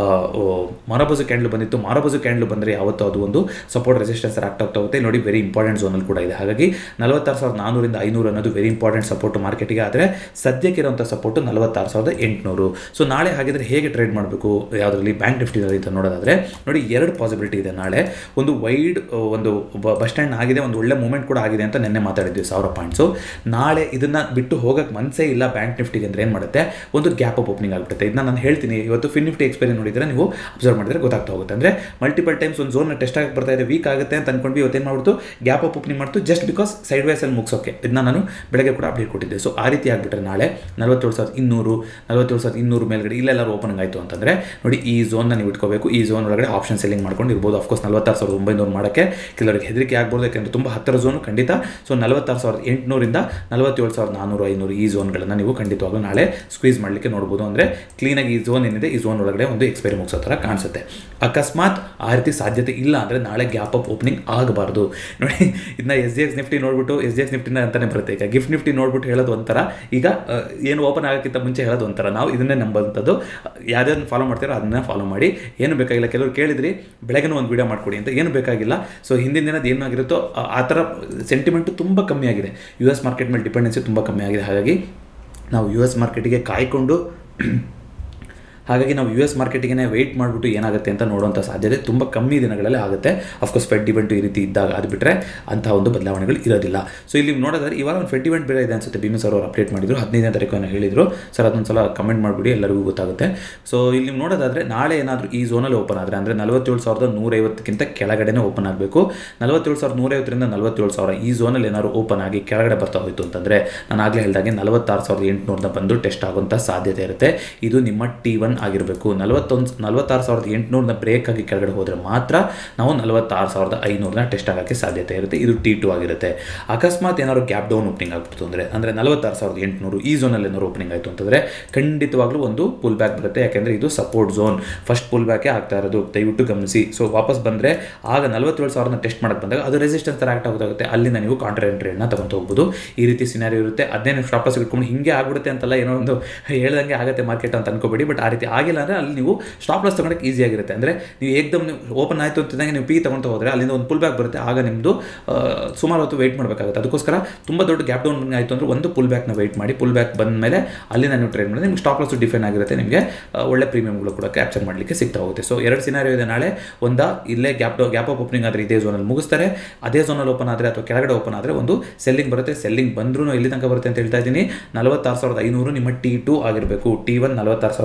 [SPEAKER 1] ಮಾರಬಜು ಕ್ಯಾಂಡ್ಲು ಬಂದಿತ್ತು ಮಾರಬಜು ಕ್ಯಾಂಡ್ಲು ಬಂದರೆ ಯಾವತ್ತೂ ಅದು ಒಂದು ಸಪೋರ್ಟ್ ರೆಸಿಸ್ಟೆನ್ಸ್ ಆಕ್ಟ್ ಆಗ್ತಾ ಹೋಗುತ್ತೆ ನೋಡಿ ವೆರಿ ಇಂಪಾರ್ಟೆಂಟ್ ಝೋನಲ್ಲಿ ಕೂಡ ಇದೆ ಹಾಗಾಗಿ ನಲವತ್ತಾರು ಸಾವಿರದ ನಾನೂರಿಂದ ಐನೂರು ಅನ್ನೋದು ವೆರಿ ಇಂಪಾರ್ಟೆಂಟ್ ಸಪೋರ್ಟ್ ಮಾರ್ಕೆಟಿಗೆ ಆದರೆ ಸದ್ಯಕ್ಕೆ ಇರುವಂಥ ಸಪೋರ್ಟು ನಲವತ್ತಾರು ಸಾವಿರದ ಎಂಟುನೂರು ಸೊ ನಾಳೆ ಹಾಗಿದ್ರೆ ಹೇಗೆ ಟ್ರೇಡ್ ಮಾಡಬೇಕು ಯಾವುದರಲ್ಲಿ ಬ್ಯಾಂಕ್ ನಿಫ್ಟಿನಲ್ಲಿ ಅಂತ ನೋಡೋದಾದರೆ ನೋಡಿ ಎರಡು ಪಾಸಿಬಿಲಿಟಿ ಇದೆ ನಾಳೆ ಒಂದು ವೈಡ್ ಒಂದು ಬಸ್ ಸ್ಟ್ಯಾಂಡ್ ಆಗಿದೆ ಒಂದು ಒಳ್ಳೆ ಮೂಮೆಂಟ್ ಕೂಡ ಆಗಿದೆ ಅಂತ ನಿನ್ನೆ ಮಾತಾಡಿದ್ವಿ ಸಾವಿರ ಪಾಯಿಂಟ್ಸು ನಾಳೆ ಇದನ್ನು ಬಿಟ್ಟು ಹೋಗಕ್ಕೆ ಮನಸ್ಸೇ ಇಲ್ಲ ಬ್ಯಾಂಕ್ ನಿಫ್ಟಿಗೆ ಅಂದರೆ ಏನು ಮಾಡುತ್ತೆ ಒಂದು ಗ್ಯಾಪ್ ಅಪ್ ಓಪನಿಂಗ್ ಆಗಿಬಿಡುತ್ತೆ ಇದನ್ನ ನಾನು ಹೇಳ್ತೀನಿ ಇವತ್ತು ಫಿನ್ ನಿಫ್ಟಿ ಎಕ್ಸ್ಪೀರಿಯನ್ ನೋಡಿದರೆ ನೀವು ಅಬ್ಸರ್ವ್ ಮಾಡಿದ್ರೆ ಗೊತ್ತಾಗ್ತಾ ಹೋಗುತ್ತೆ ಅಂದರೆ ಮಲ್ಟಿಪಲ್ ಟೈಮ್ಸ್ ಒಂದು ಝೋನ್ ಟೆಸ್ಟ್ ಆಗಿ ಬರ್ತಾ ಇದೆ ವೀಕ್ ಆಗುತ್ತೆ ಅಂತ ಅನ್ಕೊಂಡು ಇವತ್ತೇನು ಮಾಡ್ಬಿಟ್ಟು ಗ್ಯಾಪ್ ಅಪ್ ಓಪನಿಂಗ್ ಮಾಡ್ತು ಜಸ್ಟ್ ಬಿಕಾಸ್ ಸೈಡ್ ವೈಸಲ್ಲಿ ಮುಗಿಸೋಕೆ ಇದನ್ನ ನಾನು ಬೆಳಗ್ಗೆ ಕೂಡ ಅಪ್ಡೇಟ್ ಕೊಟ್ಟಿದ್ದೆ ಸೊ ಆ ರೀತಿ ಆಗಿಬಿಟ್ರೆ ನಾಳೆ ನಲವತ್ತೇಳು ಸಾವಿರದ ಇನ್ನೂರು ನಲವತ್ತೇಳು ಸಾವಿರದ ಇನ್ನೂರು ಮೇಲ್ಗಡೆ ಇಲ್ಲೆಲ್ಲರೂ ಓಪನಿಂಗ್ ಆಯಿತು ಅಂತಂದರೆ ನೋಡಿ ಈ ಝೋನ್ನ ನೀವು ಇಟ್ಕೋಬೇಕು ಈ ಝೋನ್ ಒಳಗಡೆ ಆಪ್ಷನ್ ಸೆಲ್ಲಿಂಗ್ ಮಾಡ್ಕೊಂಡು ಇರ್ಬೋದು ಅಫ್ಕೋರ್ಸ್ ನಲವತ್ತಾರು ಸಾವಿರದ ಒಂಬೈನೂರು ಮಾಡೋಕ್ಕೆ ಕೆಲವರಿಗೆ ಹೆದರಿಕೆ ಆಗ್ಬೋದು ಯಾಕೆಂದರೆ ತುಂಬ ಹತ್ತಿರ ಝೋನು ಖಂಡಿತ ಸೊ ನಲವತ್ತಾರು ಸಾವಿರದ ಎಂಟುನೂರಿಂದ ನಲವತ್ತೇಳು ಸಾವಿರದ ನಾನ್ನೂರು ಐನೂರು ಈ ಝೋನ್ಗಳನ್ನು ನೀವು ಖಂಡಿತವಾಗ್ಲೂ ನಾಳೆ ಸ್ಕ್ವೀಸ್ ಮಾಡಲಿಕ್ಕೆ ನೋಡ್ಬೋದು ಅಂದರೆ ಕ್ಲೀನಾಗಿ ಈ ಝೋನ್ ಏನಿದೆ ಈ ಝೋನ್ ಒಳಗಡೆ ಒಂದು ಎಕ್ಸ್ಪೈರಿ ಮುಗಿಸೋ ಥರ ಕಾಣಿಸುತ್ತೆ ಅಕಸ್ಮಾತ್ ಆ ರೀತಿ ಸಾಧ್ಯತೆ ಇಲ್ಲ ಅಂದರೆ ನಾಳೆ ಗ್ಯಾಪ್ ಅಪ್ ಓಪನಿಂಗ್ ಆಗಬಾರ್ದು ನೋಡಿ ಇದನ್ನ ಎಸ್ ಜಿ ಎಕ್ಸ್ ನಿಫ್ಟಿ ನೋಡ್ಬಿಟ್ಟು ಎಸ್ ಜಿ ಎಕ್ಸ್ ನಿಫ್ಟಿನ ಅಂತಲೇ ಬರುತ್ತೆ ಈಗ ಗಿಫ್ಟ್ ನಿಫ್ಟಿ ನೋಡ್ಬಿಟ್ಟು ಹೇಳೋದು ಒಂಥರ ಈಗ ಆ, ಏನು ಓಪನ್ ಆಗೋಕ್ಕಿಂತ ಮುಂಚೆ ಹೇಳೋದು ಒಂಥರ ನಾವು ಇದನ್ನೇ ನಂಬೋಂಥದ್ದು ಯಾವುದನ್ನು ಫಾಲೋ ಮಾಡ್ತೀರೋ ಅದನ್ನೇ ಫಾಲೋ ಮಾಡಿ ಏನು ಬೇಕಾಗಿಲ್ಲ ಕೆಲವರು ಕೇಳಿದ್ರಿ ಬೆಳಗ್ಗೆ ಒಂದು ವಿಡಿಯೋ ಮಾಡಿಕೊಡಿ ಅಂತ ಏನು ಬೇಕಾಗಿಲ್ಲ ಸೊ ಹಿಂದಿನ ದಿನದ ಏನಾಗಿರುತ್ತೋ ಆ- ಆ ಥರ ಸೆಂಟಿಮೆಂಟು ತುಂಬ ಕಮ್ಮಿ ಆಗಿದೆ ಯು ಎಸ್ ಮಾರ್ಕೆಟ್ ಮೇಲೆ ಡಿಪೆಂಡೆನ್ಸಿ ತುಂಬ ಕಮ್ಮಿ ಆಗಿದೆ ಹಾಗಾಗಿ ನಾವು ಯು ಎಸ್ ಮಾರ್ಕೆಟಿಗೆ ಕಾಯ್ಕೊಂಡು ಹಾಗಾಗಿ ನಾವು ಯು ಎಸ್ ಮಾರ್ಕೆಟಿಗೆ ವೆಯ್ಟ್ ಮಾಡಿಬಿಟ್ಟು ಏನಾಗುತ್ತೆ ಅಂತ ನೋಡುವಂಥ ಸಾಧ್ಯತೆ ತುಂಬ ಕಮ್ಮಿ ದಿನಗಳಲ್ಲಿ ಆಗುತ್ತೆ ಅಫ್ಕೋರ್ಸ್ ಫೆಡ್ ಇವೆಂಟ್ ಈ ರೀತಿ ಇದ್ದಾಗ ಅದು ಬಿಟ್ಟರೆ ಅಂತಹ ಒಂದು ಬದಲಾವಣೆಗಳು ಇರೋದಿಲ್ಲ ಸೊ ಇಲ್ಲಿ ನೋಡೋದಾದ್ರೆ ಇವಾಗ ಒಂದು ಫೆಡ್ ಇವೆಂಟ್ ಬೇರೆ ಇದೆ ಅನ್ಸುತ್ತೆ ಭೀಮಾ ಸರ್ ಅವರು ಅಪ್ಡೇಟ್ ಮಾಡಿದ್ರು ಹದಿನೈದನೇ ತಾರೀಕು ಏನೋ ಹೇಳಿದರು ಸರ್ ಅದೊಂದು ಸಲ ಕಮೆಂಟ್ ಮಾಡಿಬಿಡಿ ಎಲ್ಲರಿಗೂ ಗೊತ್ತಾಗುತ್ತೆ ಸೊ ಇಲ್ಲಿ ನೀವು ನೋಡೋದಾದ್ರೆ ನಾಳೆ ಏನಾದರೂ ಈ ಝೋನಲ್ಲಿ ಓಪನ್ ಆದರೆ ಅಂದರೆ ನಲವತ್ತೇಳು ಸಾವಿರದ ನೂರೈವತ್ತಕ್ಕಿಂತ ಕೆಳಗಡೆನೇ ಓಪನ್ ಆಗಬೇಕು ನಲವತ್ತೇಳು ಸಾವಿರದ ನೂರೈವತ್ತರಿಂದ ನಲವತ್ತೇಳು ಸಾವಿರ ಈ ಝೋನಲ್ಲಿ ಏನಾದ್ರು ಓಪನ್ ಆಗಿ ಕೆಳಗಡೆ ಬರ್ತಾ ಹೋಯಿತು ಅಂತಂದರೆ ನಾನು ಆಗಲೇ ಹೇಳಿದಾಗೆ ನಲವತ್ತಾರು ಸಾವಿರದ ಎಂಟುನೂರನ್ನ ಬಂದು ಟೆಸ್ಟ್ ಆಗುವಂಥ ಸಾಧ್ಯತೆ ಇರುತ್ತೆ ಇದು ನಿಮ್ಮ ಟಿ ಒನ್ ಆಗಿರಬೇಕು ನಲವತ್ತೊಂದು ನಲವತ್ತಾರು ಸಾವಿರದ ಎಂಟುನೂರನ್ನ ಬ್ರೇಕ್ ಆಗಿ ಕೆಳಗಡೆ ಹೋದರೆ ಮಾತ್ರ ನಾವು ನಲವತ್ತಾರು ಸಾವಿರದ ಐನೂರನ್ನ ಟೆಸ್ಟ್ ಆಗೋಕ್ಕೆ ಸಾಧ್ಯತೆ ಇರುತ್ತೆ ಇದು ಟಿ ಟು ಆಗಿರುತ್ತೆ ಅಕಸ್ಮಾತ್ ಏನಾದ್ರು ಗ್ಯಾಪ್ ಡೌನ್ ಓಪನಿಂಗ್ ಆಗ್ಬಿಡ್ತು ಅಂದರೆ ಅಂದರೆ ನಲವತ್ತಾರು ಸಾವಿರದ ಎಂಟುನೂರು ಈ ಝೋನಲ್ಲಿ ಏನಾದ್ರು ಓಪನಿಂಗ್ ಆಯಿತು ಅಂತಂದರೆ ಖಂಡಿತವಾಗ್ಲೂ ಒಂದು ಪುಲ್ ಬ್ಯಾಕ್ ಬರುತ್ತೆ ಯಾಕೆಂದರೆ ಇದು ಸಪೋರ್ಟ್ ಝೋನ್ ಫಸ್ಟ್ ಪುಲ್ ಬ್ಯಾಕೇ ಆಗ್ತಾ ಇರೋದು ದಯವಿಟ್ಟು ಗಮನಿಸಿ ಸೊ ವಾಪಸ್ ಬಂದರೆ ಆಗ ನಲವತ್ತೇಳು ಸಾವಿರನ ಟೆಸ್ಟ್ ಮಾಡಕ್ಕೆ ಬಂದಾಗ ಅದು ರೆಸಿಸ್ಟೆನ್ಸ್ ಥರ ಆಕ್ಟ್ ಆಗೋದಾಗುತ್ತೆ ಅಲ್ಲಿಂದ ನೀವು ಕಾಂಟ್ರಾ ಎಂಟ್ರಿಯನ್ನು ತಗೊಂಡು ಹೋಗ್ಬೋದು ಈ ರೀತಿ ಸಿನಾರಿ ಇರುತ್ತೆ ಅದೇ ನೀವು ಸ್ಟಾಪ್ ಲಾಸ್ ಇಟ್ಕೊಂಡು ಹಿಂಗೆ ಆಗ್ಬಿಡುತ್ತೆ ಅಂತಲ್ಲ ಏನೋ ಒಂದು ಹೇಳ್ದಂಗೆ ಆಗುತ್ತೆ ಮಾರ್ಕೆಟ್ ಅಂತ ಅನ್ಕೋಬೇಡಿ ಬಟ್ ಆ ರೀತಿ ಆಗಿಲ್ಲ ಅಂದರೆ ಅಲ್ಲಿ ನೀವು ಸ್ಟಾಪ್ ಲಾಸ್ ತಗೊಳಕ್ಕೆ ಈಸಿ ಆಗಿರುತ್ತೆ ಅಂದರೆ ನೀವು ಏಕ್ದಮ್ ನೀವು ಓಪನ್ ಆಯಿತು ಅಂತಿದ್ದಂಗೆ ನೀವು ಪಿ ತಗೊಂಡು ಹೋದರೆ ಅಲ್ಲಿಂದ ಒಂದು ಪುಲ್ ಬ್ಯಾಕ್ ಬರುತ್ತೆ ಆಗ ನಿಮ್ಮದು ಸುಮಾರು ಹೊತ್ತು ವೆಯ್ಟ್ ಮಾಡಬೇಕಾಗುತ್ತೆ ಅದಕ್ಕೋಸ್ಕರ ತುಂಬ ದೊಡ್ಡ ಗ್ಯಾಪ್ ಡೌನ್ ಆಯಿತು ಅಂದರೆ ಒಂದು ಪುಲ್ ಬ್ಯಾಕ್ನ ವೆಯ್ಟ್ ಮಾಡಿ ಪುಲ್ ಬ್ಯಾಕ್ ಬಂದ ಮೇಲೆ ಅಲ್ಲಿಂದ ನೀವು ಟ್ರೇಡ್ ಮಾಡಿದ್ರೆ ನಿಮ್ಗೆ ಸ್ಟಾಪ್ ಲಾಸ್ ಡಿಫೆಂಡ್ ಆಗಿರುತ್ತೆ ನಿಮಗೆ ಆ, ಒಳ್ಳೆ ಪ್ರೀಮಿಯಮ್ಗಳು ಕೂಡ ಕ್ಯಾಪ್ಚರ್ ಮಾಡಲಿಕ್ಕೆ ಸಿಗ್ತಾ ಹೋಗುತ್ತೆ ಸೊ ಎರಡು ಸಿನಾರಿಯೋ ಇದೆ ನಾಳೆ ಒಂದ ಇಲ್ಲೇ gap down gap up opening ಆದರೆ ಇದೇ ಝೋನಲ್ಲಿ ಮುಗಿಸ್ತಾರೆ ಅದೇ ಝೋನಲ್ಲಿ ಓಪನ್ ಆದರೆ ಅಥವಾ ಕೆಳಗಡೆ ಓಪನ್ ಆದರೆ ಒಂದು ಸೆಲ್ಲಿಂಗ್ ಬರುತ್ತೆ ಸೆಲ್ಲಿಂಗ್ ಬಂದ್ರೂ ಎಲ್ಲಿ ತನಕ ಬರುತ್ತೆ ಅಂತ ಹೇಳ್ತಾ ಇದ್ದೀನಿ ನಲವತ್ತಾರು ಸಾವಿರದ ಐನೂರು ನಿಮ್ಮ ಟಿ ಟು ಆಗಿರಬೇಕು ಟಿ ಒನ್ ನಲವತ್ತಾರು ಸಾವಿರದ ಎಂಟುನೂರ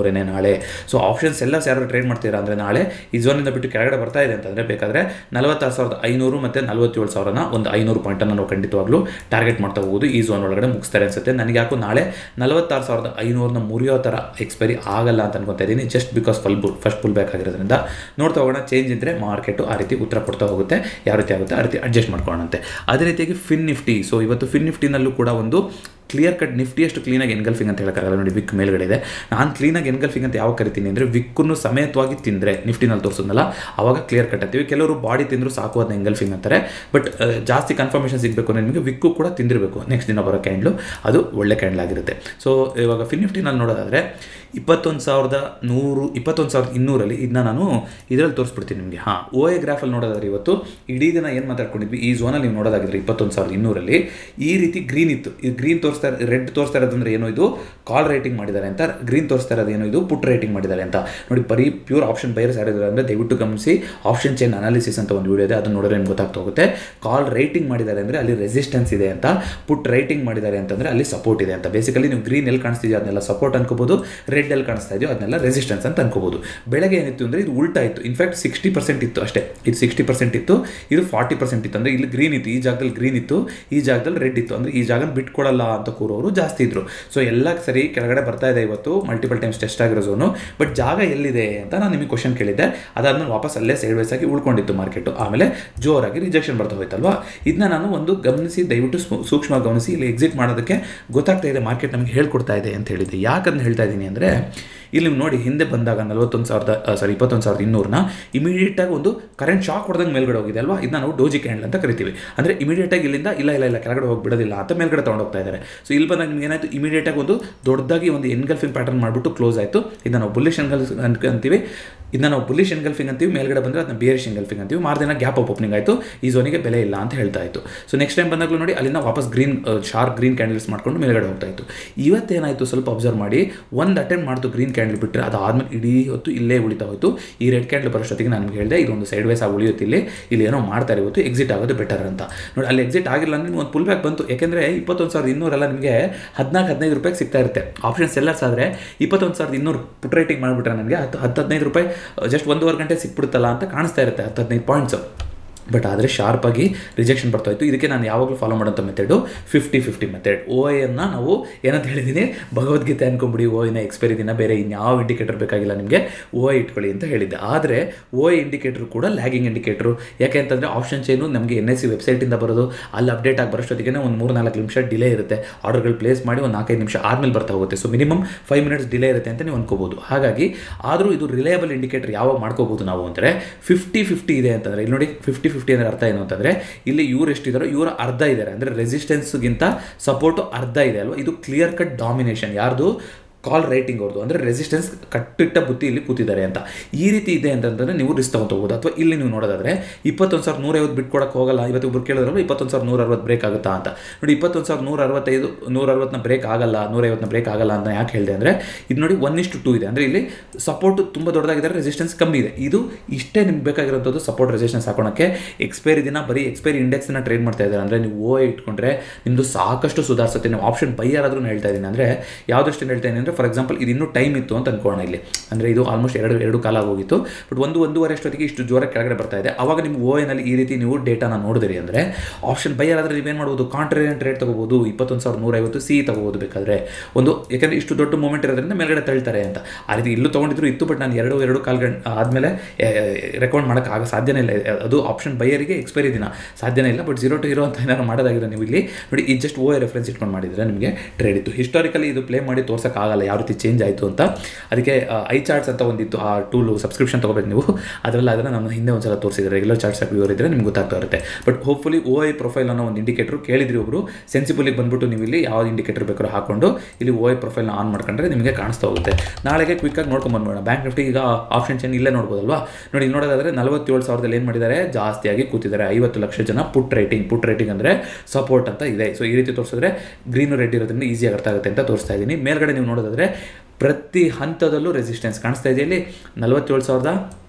[SPEAKER 1] ಒಳಗಡೆ ನಾಳೆ ಸೊ ಆಪ್ಷನ್ಸ್ ಎಲ್ಲ ಯಾರು ಟ್ರೇಡ್ ಮಾಡ್ತೀರಾ ಅಂದರೆ ನಾಳೆ ಈ ಝೋನಿಂದ ಬಿಟ್ಟು ಕೆಳಗಡೆ ಬರ್ತಾ ಇದೆ ಅಂತಂದರೆ ಬೇಕಾದರೆ ನಲವತ್ತಾರು ಸಾವಿರದ ಐನೂರು ಮತ್ತು ನಲವತ್ತೇಳು ಸಾವಿರನ ಒಂದು ಐನೂರು ಪಾಯಿಂಟನ್ನು ನಾವು ಖಂಡಿತವಾಗ್ಲೂ ಟಾರ್ಗೆಟ್ ಮಾಡ್ತಾ ಹೋಗೋದು ಈ ಝೋನ್ ಒಳಗಡೆ ಮುಗಿಸ್ತಾರೆ ಅನ್ಸುತ್ತೆ ನನಗೆ ಯಾಕೋ ನಾಳೆ ನಲವತ್ತಾರು ಸಾವಿರದ ಐನೂರನ್ನ ಮುರಿಯೋ ಥರ ಎಕ್ಸ್ಪೈರಿ ಆಗಲ್ಲ ಅಂತ ಅನ್ಕೊತಾ ಇದ್ದೀನಿ just because full bull first pull back ಆಗಿರೋದ್ರಿಂದ ನೋಡ್ತಾ ಹೋಗೋಣ ಚೇಂಜ್ ಇದ್ದರೆ ಮಾರ್ಕೆಟು ಆ ರೀತಿ ಉತ್ತರ ಕೊಡ್ತಾ ಹೋಗುತ್ತೆ ಯಾವ ರೀತಿ ಆಗುತ್ತೆ ಆ ರೀತಿ ಅಡ್ಜಸ್ಟ್ ಮಾಡ್ಕೊಳ್ಳೋಣಂತೆ ಅದೇ ರೀತಿಯಾಗಿ ಫಿನ್ ನಿಫ್ಟಿ ಸೊ ಇವತ್ತು ಫಿನ್ ನಿಫ್ಟಿನಲ್ಲೂ ಕೂಡ ಒಂದು ಕ್ಲಿಯರ್ ಕಟ್ ನಿಫ್ಟಿ ಅಷ್ಟು ಕ್ಲೀನಾಗಿ ಎನ್ಗಲ್ಫಿಂಗ್ ಅಂತ ಹೇಳೋಕ್ಕಾಗಲ್ಲ ನೋಡಿ ವಿಕ್ ಮೇಲ್ಗಡೆ ಇದೆ ನಾನು ಕ್ಲೀನಾಗಿ ಎನ್ಗಲ್ಫಿಂಗ್ ಅಂತ ಯಾವ ಕರಿತೀನಿ ಅಂದರೆ ವಿಕ್ಕನ್ನು ಸಮೇತವಾಗಿ ತಿಂದರೆ ನಿಫ್ಟಿನಲ್ಲಿ ತೋರಿಸೋದಲ್ಲ ಅವಾಗ ಕ್ಲಿಯರ್ ಕಟ್ ಅಂತೀವಿ ಕೆಲವರು ಬಾಡಿ ತಿಂದರೂ ಸಾಕು ಅದನ್ನ ಎಂಗಲ್ಫಿಂಗ್ ಅಂತಾರೆ ಬಟ್ ಜಾಸ್ತಿ ಕನ್ಫರ್ಮೇಷನ್ ಸಿಗಬೇಕು ಅಂದರೆ ನಿಮಗೆ ವಿಕ್ಕು ಕೂಡ ತಿಂದಿರಬೇಕು ನೆಕ್ಸ್ಟ್ ದಿನ ಬರೋ ಕ್ಯಾಂಡ್ಲು ಅದು ಒಳ್ಳೆ ಕ್ಯಾಂಡ್ಲ್ ಆಗಿರುತ್ತೆ ಸೊ ಇವಾಗ ಫಿನ್ ನಿಫ್ಟಿನಲ್ಲಿ ನೋಡೋದಾದರೆ ಇಪ್ಪತ್ತೊಂದು ಸಾವಿರದ ನೂರು ಇಪ್ಪತ್ತೊಂದು ಸಾವಿರದ ಇನ್ನೂರಲ್ಲಿ ಇದನ್ನ ನಾನು ಇದರಲ್ಲಿ ತೋರಿಸ್ಬಿಡ್ತೀನಿ ನಿಮಗೆ ಹಾಂ ಓ ಎ ಗ್ರಾಫಲ್ಲಿ ನೋಡೋದಾದ್ರೆ ಇವತ್ತು ಇಡೀ ದಿನ ಏನು ಮಾತಾಡ್ಕೊಂಡಿದ್ವಿ ಈ ಝೋನಲ್ಲಿ ನೀವು ನೋಡೋದಾಗಿದ್ರೆ ಇಪ್ಪತ್ತೊಂದು ಸಾವಿರದ ಇನ್ನೂರಲ್ಲಿ ಈ ರೀತಿ ಗ್ರೀನ್ ಇತ್ತು ಈ ಗ್ರೀನ್ ತೋರಿಸ್ತಾ ರೆಡ್ ತೋರಿಸ್ತಾ ಇರೋದಂದ್ರೆ ಏನೋ ಇದು ಕಾಲ್ ರೇಟಿಂಗ್ ಮಾಡಿದ್ದಾರೆ ಅಂತ ಗ್ರೀನ್ ತೋರಿಸ್ತಾ ಇರೋದು ಏನೋ ಇದು ಪುಟ್ ರೇಟಿಂಗ್ ಮಾಡಿದ್ದಾರೆ ಅಂತ ನೋಡಿ ಬರೀ ಪ್ಯೂರ್ ಆಪ್ಷನ್ ಬೈರ್ಸ್ ಯಾರಿದ್ದಾರೆ ಅಂದರೆ ದಯವಿಟ್ಟು ಗಮನಿಸಿ ಆಪ್ಷನ್ ಚೇನ್ ಅನಾಲಿಸಿಸ್ ಅಂತ ಒಂದು ವಿಡಿಯೋ ಇದೆ ಅದನ್ನು ನೋಡಿದ್ರೆ ನಿಮ್ಗೆ ಗೊತ್ತಾಗ್ತಾ ಹೋಗುತ್ತೆ ಕಾಲ್ ರೇಟಿಂಗ್ ಮಾಡಿದ್ದಾರೆ ಅಂದರೆ ಅಲ್ಲಿ ರೆಸಿಸ್ಟೆನ್ಸ್ ಇದೆ ಅಂತ ಪುಟ್ ರೈಟಿಂಗ್ ಮಾಡಿದ್ದಾರೆ ಅಂತಂದರೆ ಅಲ್ಲಿ ಸಪೋರ್ಟ್ ಇದೆ ಅಂತ ಬೇಸಿಕಲಿ ನೀವು ಗ್ರೀನ್ ಎಲ್ಲಿ ಕಾಣಿಸ್ತಿದೆಯೋ ಅದನ್ನೆಲ್ಲ ಸಪೋರ್ಟ್ ಅನ್ಕೋಬೋದು ರೆಡ್ ಎಲ್ಲಿ ಕಾಣಿಸ್ತಾ ಇದೆಯೋ ಅದನ್ನೆಲ್ಲ ರೆಸಿಸ್ಟೆನ್ಸ್ ಅಂತ ಅನ್ಕೋಬೋದು ಬೆಳಗ್ಗೆ ಏನಿತ್ತು ಅಂದರೆ ಇದು ಉಲ್ಟಾ ಇತ್ತು ಇನ್ಫ್ಯಾಕ್ಟ್ ಸಿಕ್ಸ್ಟಿ ಪರ್ಸೆಂಟ್ ಇತ್ತು ಅಷ್ಟೇ ಇದು ಸಿಕ್ಸ್ಟಿ ಪರ್ಸೆಂಟ್ ಇತ್ತು ಇದು ಫಾರ್ಟಿ ಪರ್ಸೆಂಟ್ ಇತ್ತು ಅಂದರೆ ಇಲ್ಲಿ ಗ್ರೀನ್ ಇತ್ತು ಈ ಜಾಗದಲ್ಲಿ ಗ್ರೀನ್ ಇತ್ತು ಈ ಜಾಗದಲ್ಲಿ ರೆಡ್ ಇತ್ತು ಅಂದರೆ ಈ ಜಾಗ ಬಿಟ್ಕೊಡಲ್ಲ ಅಂತ ಕೂರೋರು ಜಾಸ್ತಿ ಇದ್ರು ಸೊ ಎಲ್ಲ ಸರಿ ಕೆಳಗಡೆ ಬರ್ತಾ ಇದೆ ಇವತ್ತು ಮಲ್ಟಿಪಲ್ ಟೈಮ್ಸ್ ಟೆಸ್ಟ್ ಆಗಿರೋ ಝೋನು ಬಟ್ ಜಾಗ ಎಲ್ಲಿದೆ ಅಂತ ನಾನು ನಿಮಗೆ ಕ್ವಶನ್ ಕೇಳಿದ್ದೆ ಅದಾದ್ಮೇಲೆ ವಾಪಸ್ ಅಲ್ಲೇ ಸೈಡ್ ವೈಸ್ ಆಗಿ ಉಳ್ಕೊಂಡಿತ್ತು ಮಾರ್ಕೆಟು ಆಮೇಲೆ ಜೋರಾಗಿ ರಿಜೆಕ್ಷನ್ ಬರ್ತಾ ಹೋಯ್ತಲ್ವಾ ಇದನ್ನ ನಾನು ಒಂದು ಗಮನಿಸಿ ದಯವಿಟ್ಟು ಸ್ಮೂ- ಸೂಕ್ಷ್ಮವಾಗಿ ಗಮನಿಸಿ ಇಲ್ಲಿ ಎಕ್ಸಿಟ್ ಮಾಡೋದಕ್ಕೆ ಗೊತ್ತಾಗ್ತಾ ಇದೆ ಮಾರ್ಕೆಟ್ ನಮಗೆ ಹೇಳ್ಕೊಡ್ತಾ ಇದೆ ಅಂತ ಹೇಳಿದ್ದೆ ಯಾಕಂತ ಹೇಳ್ತಾ ಇದ್ದೀನಿ ಅಂದರೆ ಇಲ್ಲಿ ನೀವು ನೋಡಿ ಹಿಂದೆ ಬಂದಾಗ ನಲವತ್ತೊಂದು ಸಾವಿರದ ಸಾರಿ ಇಪ್ಪತ್ತೊಂದು ಸಾವಿರದ ಇನ್ನೂರನ್ನ ಇಮಿಡಿಯೇಟಾಗಿ ಒಂದು ಕರೆಂಟ್ ಶಾಕ್ ಹೊಡೆದಂಗೆ ಮೇಲ್ಗಡೆ ಹೋಗಿದೆ ಅಲ್ವಾ ಇದನ್ನ ನಾವು ಡೋಜಿ ಕ್ಯಾಂಡಲ್ ಅಂತ ಕರಿತೀವಿ ಅಂದರೆ ಇಮಿಡಿಯೇಟಾಗಿ ಇಲ್ಲಿಂದ ಇಲ್ಲ ಇಲ್ಲ ಇಲ್ಲ ಕೆಳಗಡೆ ಹೋಗಿ ಬಿಡೋದಿಲ್ಲ ಅಂತ ಮೇಲ್ಗಡೆ ತೊಗೊಂಡು ಹೋಗ್ತಾ ಇದ್ದಾರೆ ಸೊ ಇಲ್ಲಿ ಬಂದಾಗ ನಿಮ್ಗೆ ಏನಾಯಿತು ಇಮಿಡಿಯೇಟಾಗಿ ಒಂದು ದೊಡ್ಡದಾಗಿ ಒಂದು ಎನ್ಗಲ್ಫಿಂಗ್ ಪ್ಯಾಟರ್ನ್ ಮಾಡಿಬಿಟ್ಟು ಕ್ಲೋಸ್ ಆಯಿತು ಇದನ್ನ ನಾವು ಬುಲ್ಲಿಶ್ ಎನ್ಗಲ್ ಅಂತೀವಿ ಇದನ್ನ ನಾವು ಬುಲ್ಲಿಶ್ ಎನ್ಗಲ್ಫಿಂಗ್ ಅಂತೀವಿ ಮೇಲ್ಗಡೆ ಬಂದರೆ ಅದನ್ನ ಬೇರಿಶ್ ಎನ್ಗಲ್ಫಿಂಗ್ ಅಂತೀವಿ ಮಾರ್ದಿನ ಗ್ಯಾಪ್ ಅಪ್ ಓಪನಿಂಗ್ ಆಯಿತು ಈ ಝೋನಿಗೆ ಬೆಲೆ ಇಲ್ಲ ಅಂತ ಹೇಳ್ತಾ ಇತ್ತು ಸೊ ನೆಕ್ಸ್ಟ್ ಟೈಮ್ ಬಂದಾಗಲೂ ನೋಡಿ ಅಲ್ಲಿಂದ ವಾಪಸ್ ಗ್ರೀನ್ ಶಾರ್ಪ್ ಗ್ರೀನ್ ಕ್ಯಾಂಡಲ್ಸ್ ಮಾಡ್ಕೊಂಡು ಮೇಲ್ಗಡೆ ಹೋಗ್ತಾ ಇತ್ತು ಇವತ್ತೇನಾಯಿತು ಸ್ವಲ್ಪ ಅಬ್ಸರ್ವ್ ಮಾಡಿ ಒಂದು ಅಟೆಂಡ್ ಮಾಡ್ತು ಗ್ರೀನ್ ಕ್ಯಾಂಡಲ್ ಬಿಟ್ಟರೆ ಅದಾದ್ಮೇಲೆ ಇಡೀ ಹೊತ್ತು ಇಲ್ಲೇ ಉಳಿತಾ ಹೋಯ್ತು ಈ ರೆಡ್ ಕ್ಯಾಂಡಲ್ ಬರೋಷ್ಟೊತ್ತಿಗೆ ನಾನು ನಿಮ್ಗೆ ಹೇಳಿದೆ ಇದೊಂದು ಸೈಡ್ ವೈಸ್ ಆಗಿ ಉಳಿಯುತ್ತೆ ಇಲ್ಲಿ ಇಲ್ಲಿ ಏನೋ ಮಾಡ್ತಾರೆ ಇವತ್ತು ಎಕ್ಸಿಟ್ ಆಗೋದು ಬೆಟರ್ ಅಂತ ನೋಡಿ ಅಲ್ಲಿ ಎಕ್ಸಿಟ್ ಆಗಿಲ್ಲ ಅಂದರೆ ನಿಮ್ಗೆ ಒಂದು ಪುಲ್ ಬ್ಯಾಕ್ ಬಂತು ಯಾಕೆಂದರೆ ಇಪ್ಪತ್ತೊಂದು ಸಾವಿರದ ಇನ್ನೂರೆಲ್ಲ ನಿಮಗೆ ಹದಿನಾಲ್ಕು ಹದಿನೈದು ರೂಪಾಯಿಗೆ ಸಿಗ್ತಾ ಇರುತ್ತೆ ಆಪ್ಷನ್ ಸೆಲ್ಲರ್ಸ್ ಆದರೆ ಇಪ್ಪತ್ತೊಂದು ಸಾವಿರದ ಇನ್ನೂರು ಪುಟ್ ರೇಟಿಂಗ್ ಮಾಡಿಬಿಟ್ರೆ ನನಗೆ ಹತ್ತು ಹತ್ತು ಹದಿನೈದು ರೂಪಾಯಿ ಜಸ್ಟ್ ಒಂದೂವರೆ ಗಂಟೆ ಸಿಕ್ಬಿಡುತ್ತಲ್ಲ ಅಂತ ಕಾಣಿಸ್ತಾ ಇರುತ್ತೆ ಹತ್ತು ಹದಿನೈದು ಪಾಯಿಂಟ್ಸು ಬಟ್ ಆದರೆ ಶಾರ್ಪಾಗಿ ರಿಜೆಕ್ಷನ್ ಬರ್ತಾ ಇತ್ತು ಇದಕ್ಕೆ ನಾನು ಯಾವಾಗಲೂ ಫಾಲೋ ಮಾಡೋಂಥ method fifty fifty method O ಎನ್ನು ನಾವು ಏನಂತ ಹೇಳಿದ್ದೀನಿ ಭಗವದ್ಗೀತೆ ಅನ್ಕೊಂಬಿಡಿ ಓ ಎನ ಎಕ್ಸ್ಪೈರಿ ದಿನ ಬೇರೆ ಇನ್ಯಾವ ಇಂಡಿಕೇಟರ್ ಬೇಕಾಗಿಲ್ಲ ನಿಮಗೆ ಓ ಎ ಇಟ್ಕೊಳ್ಳಿ ಅಂತ ಹೇಳಿದ್ದೆ ಆದರೆ ಓ ಎ ಇಂಡಿಕೇಟರ್ ಕೂಡ ಲ್ಯಾಗಿಂಗ್ ಇಂಡಿಕೇಟರು ಯಾಕೆ ಅಂತಂದರೆ ಆಪ್ಷನ್ ಚೈನು ನಮಗೆ ಎನ್ ಎಸ್ ಸಿ ವೆಬ್ಸೈಟಿಂದ ಬರೋದು ಅಲ್ಲಿ ಅಪ್ಡೇಟ್ ಆಗಿ ಬರೋಷ್ಟೊತ್ತಿಗೆ ಒಂದು ಮೂರು ನಾಲ್ಕು ನಿಮಿಷ ಡಿಲೇ ಇರುತ್ತೆ ಆರ್ಡರ್ಗಳು ಪ್ಲೇಸ್ ಮಾಡಿ ಒಂದು ನಾಲ್ಕೈದು ನಿಮಿಷ ಆದಮೇಲೆ ಬರ್ತಾ ಹೋಗುತ್ತೆ so minimum five minutes delay ಇರುತ್ತೆ ಅಂತ ನೀವು ಅನ್ಕೋಬೋದು ಹಾಗಾಗಿ ಆದರೂ ಇದು ರಿಲಯಬಲ್ ಇಂಡಿಕೇಟರ್ ಯಾವಾಗ ಮಾಡ್ಕೋಬೋದು ನಾವು ಅಂದರೆ ಫಿಫ್ಟಿ ಫಿಫ್ಟಿ ಇದೆ ಅಂತಂದರೆ ಇಲ್ಲಿ ನೋಡಿ ಫಿಫ್ಟಿ ಫಿಫ್ಟಿ ಅಂದರೆ ಅರ್ಥ ಏನು ಅಂತಂದರೆ ಇಲ್ಲಿ ಇವ್ರು ಎಷ್ಟಿದ್ದಾರೋ ಇವರು ಅರ್ಧ ಇದ್ದಾರೆ ಅಂದರೆ ರೆಸಿಸ್ಟೆನ್ಸ್ಗಿಂತ ಸಪೋರ್ಟು ಅರ್ಧ ಇದೆ ಅಲ್ವಾ ಇದು ಕ್ಲಿಯರ್ ಕಟ್ ಡಾಮಿನೇಷನ್ ಯಾರ್ದು ಕಾಲ್ ರೈಟಿಂಗ್ ಅವ್ರದ್ದು ಅಂದರೆ ರೆಸಿಸ್ಟೆನ್ಸ್ ಕಟ್ಟಿಟ್ಟ ಬುತ್ತಿ ಇಲ್ಲಿ ಕೂತಿದ್ದಾರೆ ಅಂತ ಈ ರೀತಿ ಇದೆ ಅಂತಂದರೆ ನೀವು ರಿಸ್ಕ್ ತೊಗೊಳ್ಬೋದು ಅಥವಾ ಇಲ್ಲಿ ನೀವು ನೋಡೋದಾದ್ರೆ ಇಪ್ಪತ್ತೊಂದು ಸಾವಿರದ ನೂರೈವತ್ತು ಬಿಟ್ಕೊಡಕ್ಕೆ ಹೋಗಲ್ಲ ಇವತ್ತು ಒಬ್ರು ಕೇಳಿದ್ರಲ್ಲ ಇಪ್ಪತ್ತೊಂದು ಸಾವಿರದ ನೂರ ಅರವತ್ತು ಬ್ರೇಕ್ ಆಗುತ್ತಾ ಅಂತ ನೋಡಿ ಇಪ್ಪತ್ತೊಂದು ಸಾವಿರದ ನೂರ ಅರವತ್ತೈದು ನೂರ ಅರವತ್ತನ್ನ ಬ್ರೇಕ್ ಆಗಲ್ಲ ನೂರೈವತ್ತನ್ನ ಬ್ರೇಕ್ ಆಗಲ್ಲ ಅಂತ ಯಾಕೆ ಹೇಳಿದೆ ಅಂದರೆ ಇದು ನೋಡಿ ಒನ್ ಇಷ್ಟು ಟೂ ಇದೆ ಅಂದರೆ ಇಲ್ಲಿ ಸಪೋರ್ಟ್ ತುಂಬ ದೊಡ್ಡದಾಗಿದ್ದಾರೆ ರೆಸಿಸ್ಟೆನ್ಸ್ ಕಮ್ಮಿ ಇದೆ ಇದು ಇಷ್ಟೇ ನಿಮ್ಗೆ ಬೇಕಾಗಿರೋಂಥದ್ದು ಸಪೋರ್ಟ್ ರೆಸಿಸ್ಟೆನ್ಸ್ ಹಾಕೋಣಕ್ಕೆ ಎಕ್ಸ್ಪೈರಿ ದಿನ ಬರೀ ಎಕ್ಸ್ಪೈರಿ ಇಂಡೆಕ್ಸ್ನ ಟ್ರೇಡ್ ಮಾಡ್ತಾ ಇದ್ದಾರೆ ಅಂದರೆ ನೀವು ಓ ಇಟ್ಕೊಂಡ್ರೆ ನಿಮ್ಮದು ಸಾಕಷ್ಟು ಸುಧಾರಿಸುತ್ತೆ ನೀವು ಆಪ್ಷನ್ ಬೈಯರ್ ಆದ್ರೂ ಹೇಳ್ತಾ ಇದ್ದೀನಿ ಅಂದರೆ ಯಾವುದಷ್ಟು ಹೇಳ್ತಾ ಇದ್ದೀನಿ ಅಂದರೆ ಫಾರ್ ಎಕ್ಸಾಂಪಲ್ ಇದು ಇನ್ನೂ ಟೈಮ್ ಇತ್ತು ಅಂತ ಅನ್ಕೋಣ ಇಲ್ಲಿ ಅಂದರೆ ಇದು ಆಲ್ಮೋಸ್ಟ್ ಎರಡು ಎರಡು ಕಾಲ ಹೋಗಿತ್ತು ಬಟ್ ಒಂದು ಒಂದೂವರೆ ಅಷ್ಟೊತ್ತಿಗೆ ಇಷ್ಟು ಜೋರ ಕೆಳಗಡೆ ಬರ್ತಾ ಇದೆ ಅವಾಗ ನಿಮ್ಮ ಓ ಎನಲ್ಲಿ ಈ ರೀತಿ ನೀವು ಡೇಟಾನ ನೋಡಿದ್ರಿ ಅಂದರೆ ಆಪ್ಷನ್ ಬೈಯರ್ ಆದರೆ ನೀವೇನು ಮಾಡ್ಬೋದು ಕಾಂಟ್ರೇರಿಯನ್ ಟ್ರೇಡ್ ತಗೋಬೋದು ಇಪ್ಪತ್ತೊಂದು ಸಾವಿರದ ನೂರೈವತ್ತು ಸಿ ತಗೋಬೋದು ಬೇಕಾದರೆ ಒಂದು ಯಾಕಂದರೆ ಇಷ್ಟು ದೊಡ್ಡ ಮೂಮೆಂಟ್ ಇರೋದ್ರಿಂದ ಮೇಲ್ಗಡೆ ತಳ್ತಾರೆ ಅಂತ ಆ ರೀತಿ ಇಲ್ಲೂ ತೊಗೊಂಡಿದ್ರು ಇತ್ತು ಬಟ್ ನಾನು ಎರಡು ಎರಡು ಕಾಲ್ ಗಂಟೆ ಆದಮೇಲೆ ರೆಕಮೆಂಡ್ ಮಾಡೋಕ್ಕೆ ಆಗ ಸಾಧ್ಯನೇ ಇಲ್ಲ ಅದು ಆಪ್ಷನ್ ಬೈಯರಿಗೆ ಎಕ್ಸ್ಪೈರಿ ದಿನ ಸಾಧ್ಯನೇ ಇಲ್ಲ ಬಟ್ ಜೀರೋ ಟು ಇರೋ ಅಂತ ಏನಾದ್ರು ಮಾಡೋದಾಗಿದೆ ನೀವು ಇಲ್ಲಿ ನೋಡಿ ಇದು ಜಸ್ಟ್ ಓ ರೆಫರೆನ್ಸ್ ಇಟ್ಕೊಂಡು ಮಾಡಿದರೆ ನಿಮಗೆ ಟ್ರೇಡ್ ಇತ್ತು ಹಿಸ್ಟಾರಿಕಲಿ ಇದು ಪ್ಲೇ ಮಾಡಿ ತೋರ್ಸೋಕ್ಕಾಗಲ್ಲ ಯಾವ ರೀತಿ ಚೇಂಜ್ ಆಯಿತು ಅಂತ ಅದಕ್ಕೆ ಐ ಚಾರ್ಟ್ಸ್ ಅಂತ ಒಂದಿತ್ತು ಆ ಟೂಲು ಸಬ್ಸ್ಕ್ರಿಪ್ಷನ್ ತೊಗೋಬೇಕು ನೀವು ಅದರಲ್ಲಿ ಅದನ್ನು ನಾನು ಹಿಂದೆ ಒಂದ್ಸಲ ತೋರಿಸಿದ್ರೆ ರೆಗ್ಯುಲರ್ ಚಾರ್ಟ್ಸ್ ವ್ಯೂವರ್ ಇದ್ದರೆ ನಿಮ್ಗೆ ಗೊತ್ತಾಗ್ತಾ ಇರುತ್ತೆ but hopefully O I profile ಅನ್ನೋ ಒಂದು ಇಂಡಿಕೇಟರ್ ಕೇಳಿದ್ರಿ ಒಬ್ಬರು ಸೆನ್ಸಿಬಲಿಗೆ ಬಂದ್ಬಿಟ್ಟು ನೀವು ಇಲ್ಲಿ ಯಾವ ಇಂಡಿಕೇಟರ್ ಬೇಕಾದ್ರೂ ಹಾಕೊಂಡು ಇಲ್ಲಿ ಓ ಐ ಪ್ರೊಫೈಲ್ನ ಆನ್ ಮಾಡ್ಕೊಂಡ್ರೆ ನಿಮಗೆ ಕಾಣಿಸ್ತಾ ಹೋಗುತ್ತೆ ನಾಳೆಗೆ ಕ್ವಿಕ್ಕಾಗಿ ನೋಡ್ಕೊಂಡು ಬಂದ್ಬೋಣ ಬ್ಯಾಂಕ್ ನಿಫ್ಟಿ ಈಗ ಆಪ್ಷನ್ ಚೇನ್ ಇಲ್ಲೇ ನೋಡ್ಬೋದಲ್ವಾ ನೋಡಿ ಇಲ್ಲಿ ನೋಡೋದಾದ್ರೆ ನಲವತ್ತೇಳು ಸಾವಿರದಲ್ಲಿ ಏನು ಮಾಡಿದ್ದಾರೆ ಜಾಸ್ತಿಯಾಗಿ ಕೂತಿದ್ದಾರೆ ಐವತ್ತು ಲಕ್ಷ ಜನ ಪುಟ್ ರೇಟಿಂಗ್ ಪುಟ್ ರೇಟಿಂಗ್ ಅಂದರೆ ಸಪೋರ್ಟ್ ಅಂತ ಇದೆ ಸೊ ಈ ರೀತಿ ತೋರಿಸಿದ್ರೆ ಗ್ರೀನು ರೆಡ್ ಇರೋದ್ರಿಂದ ಈಸಿಯಾಗಿ ಅರ್ಥ ಆಗುತ್ತೆ ಅಂತ ತೋರಿಸ್ತಾ ಇದ್ದೀನಿ ಮೇಲ್ಗಡೆ ನೀವು ನೋಡೋದಾದ್ರೆ ಪ್ರತಿ ಹಂತದಲ್ಲೂ ರೆಸಿಸ್ಟೆನ್ಸ್ ಕಾಣಿಸ್ತಾ ಇದೆ ಇಲ್ಲಿ ನಲವತ್ತೇಳು ಸಾವಿರದ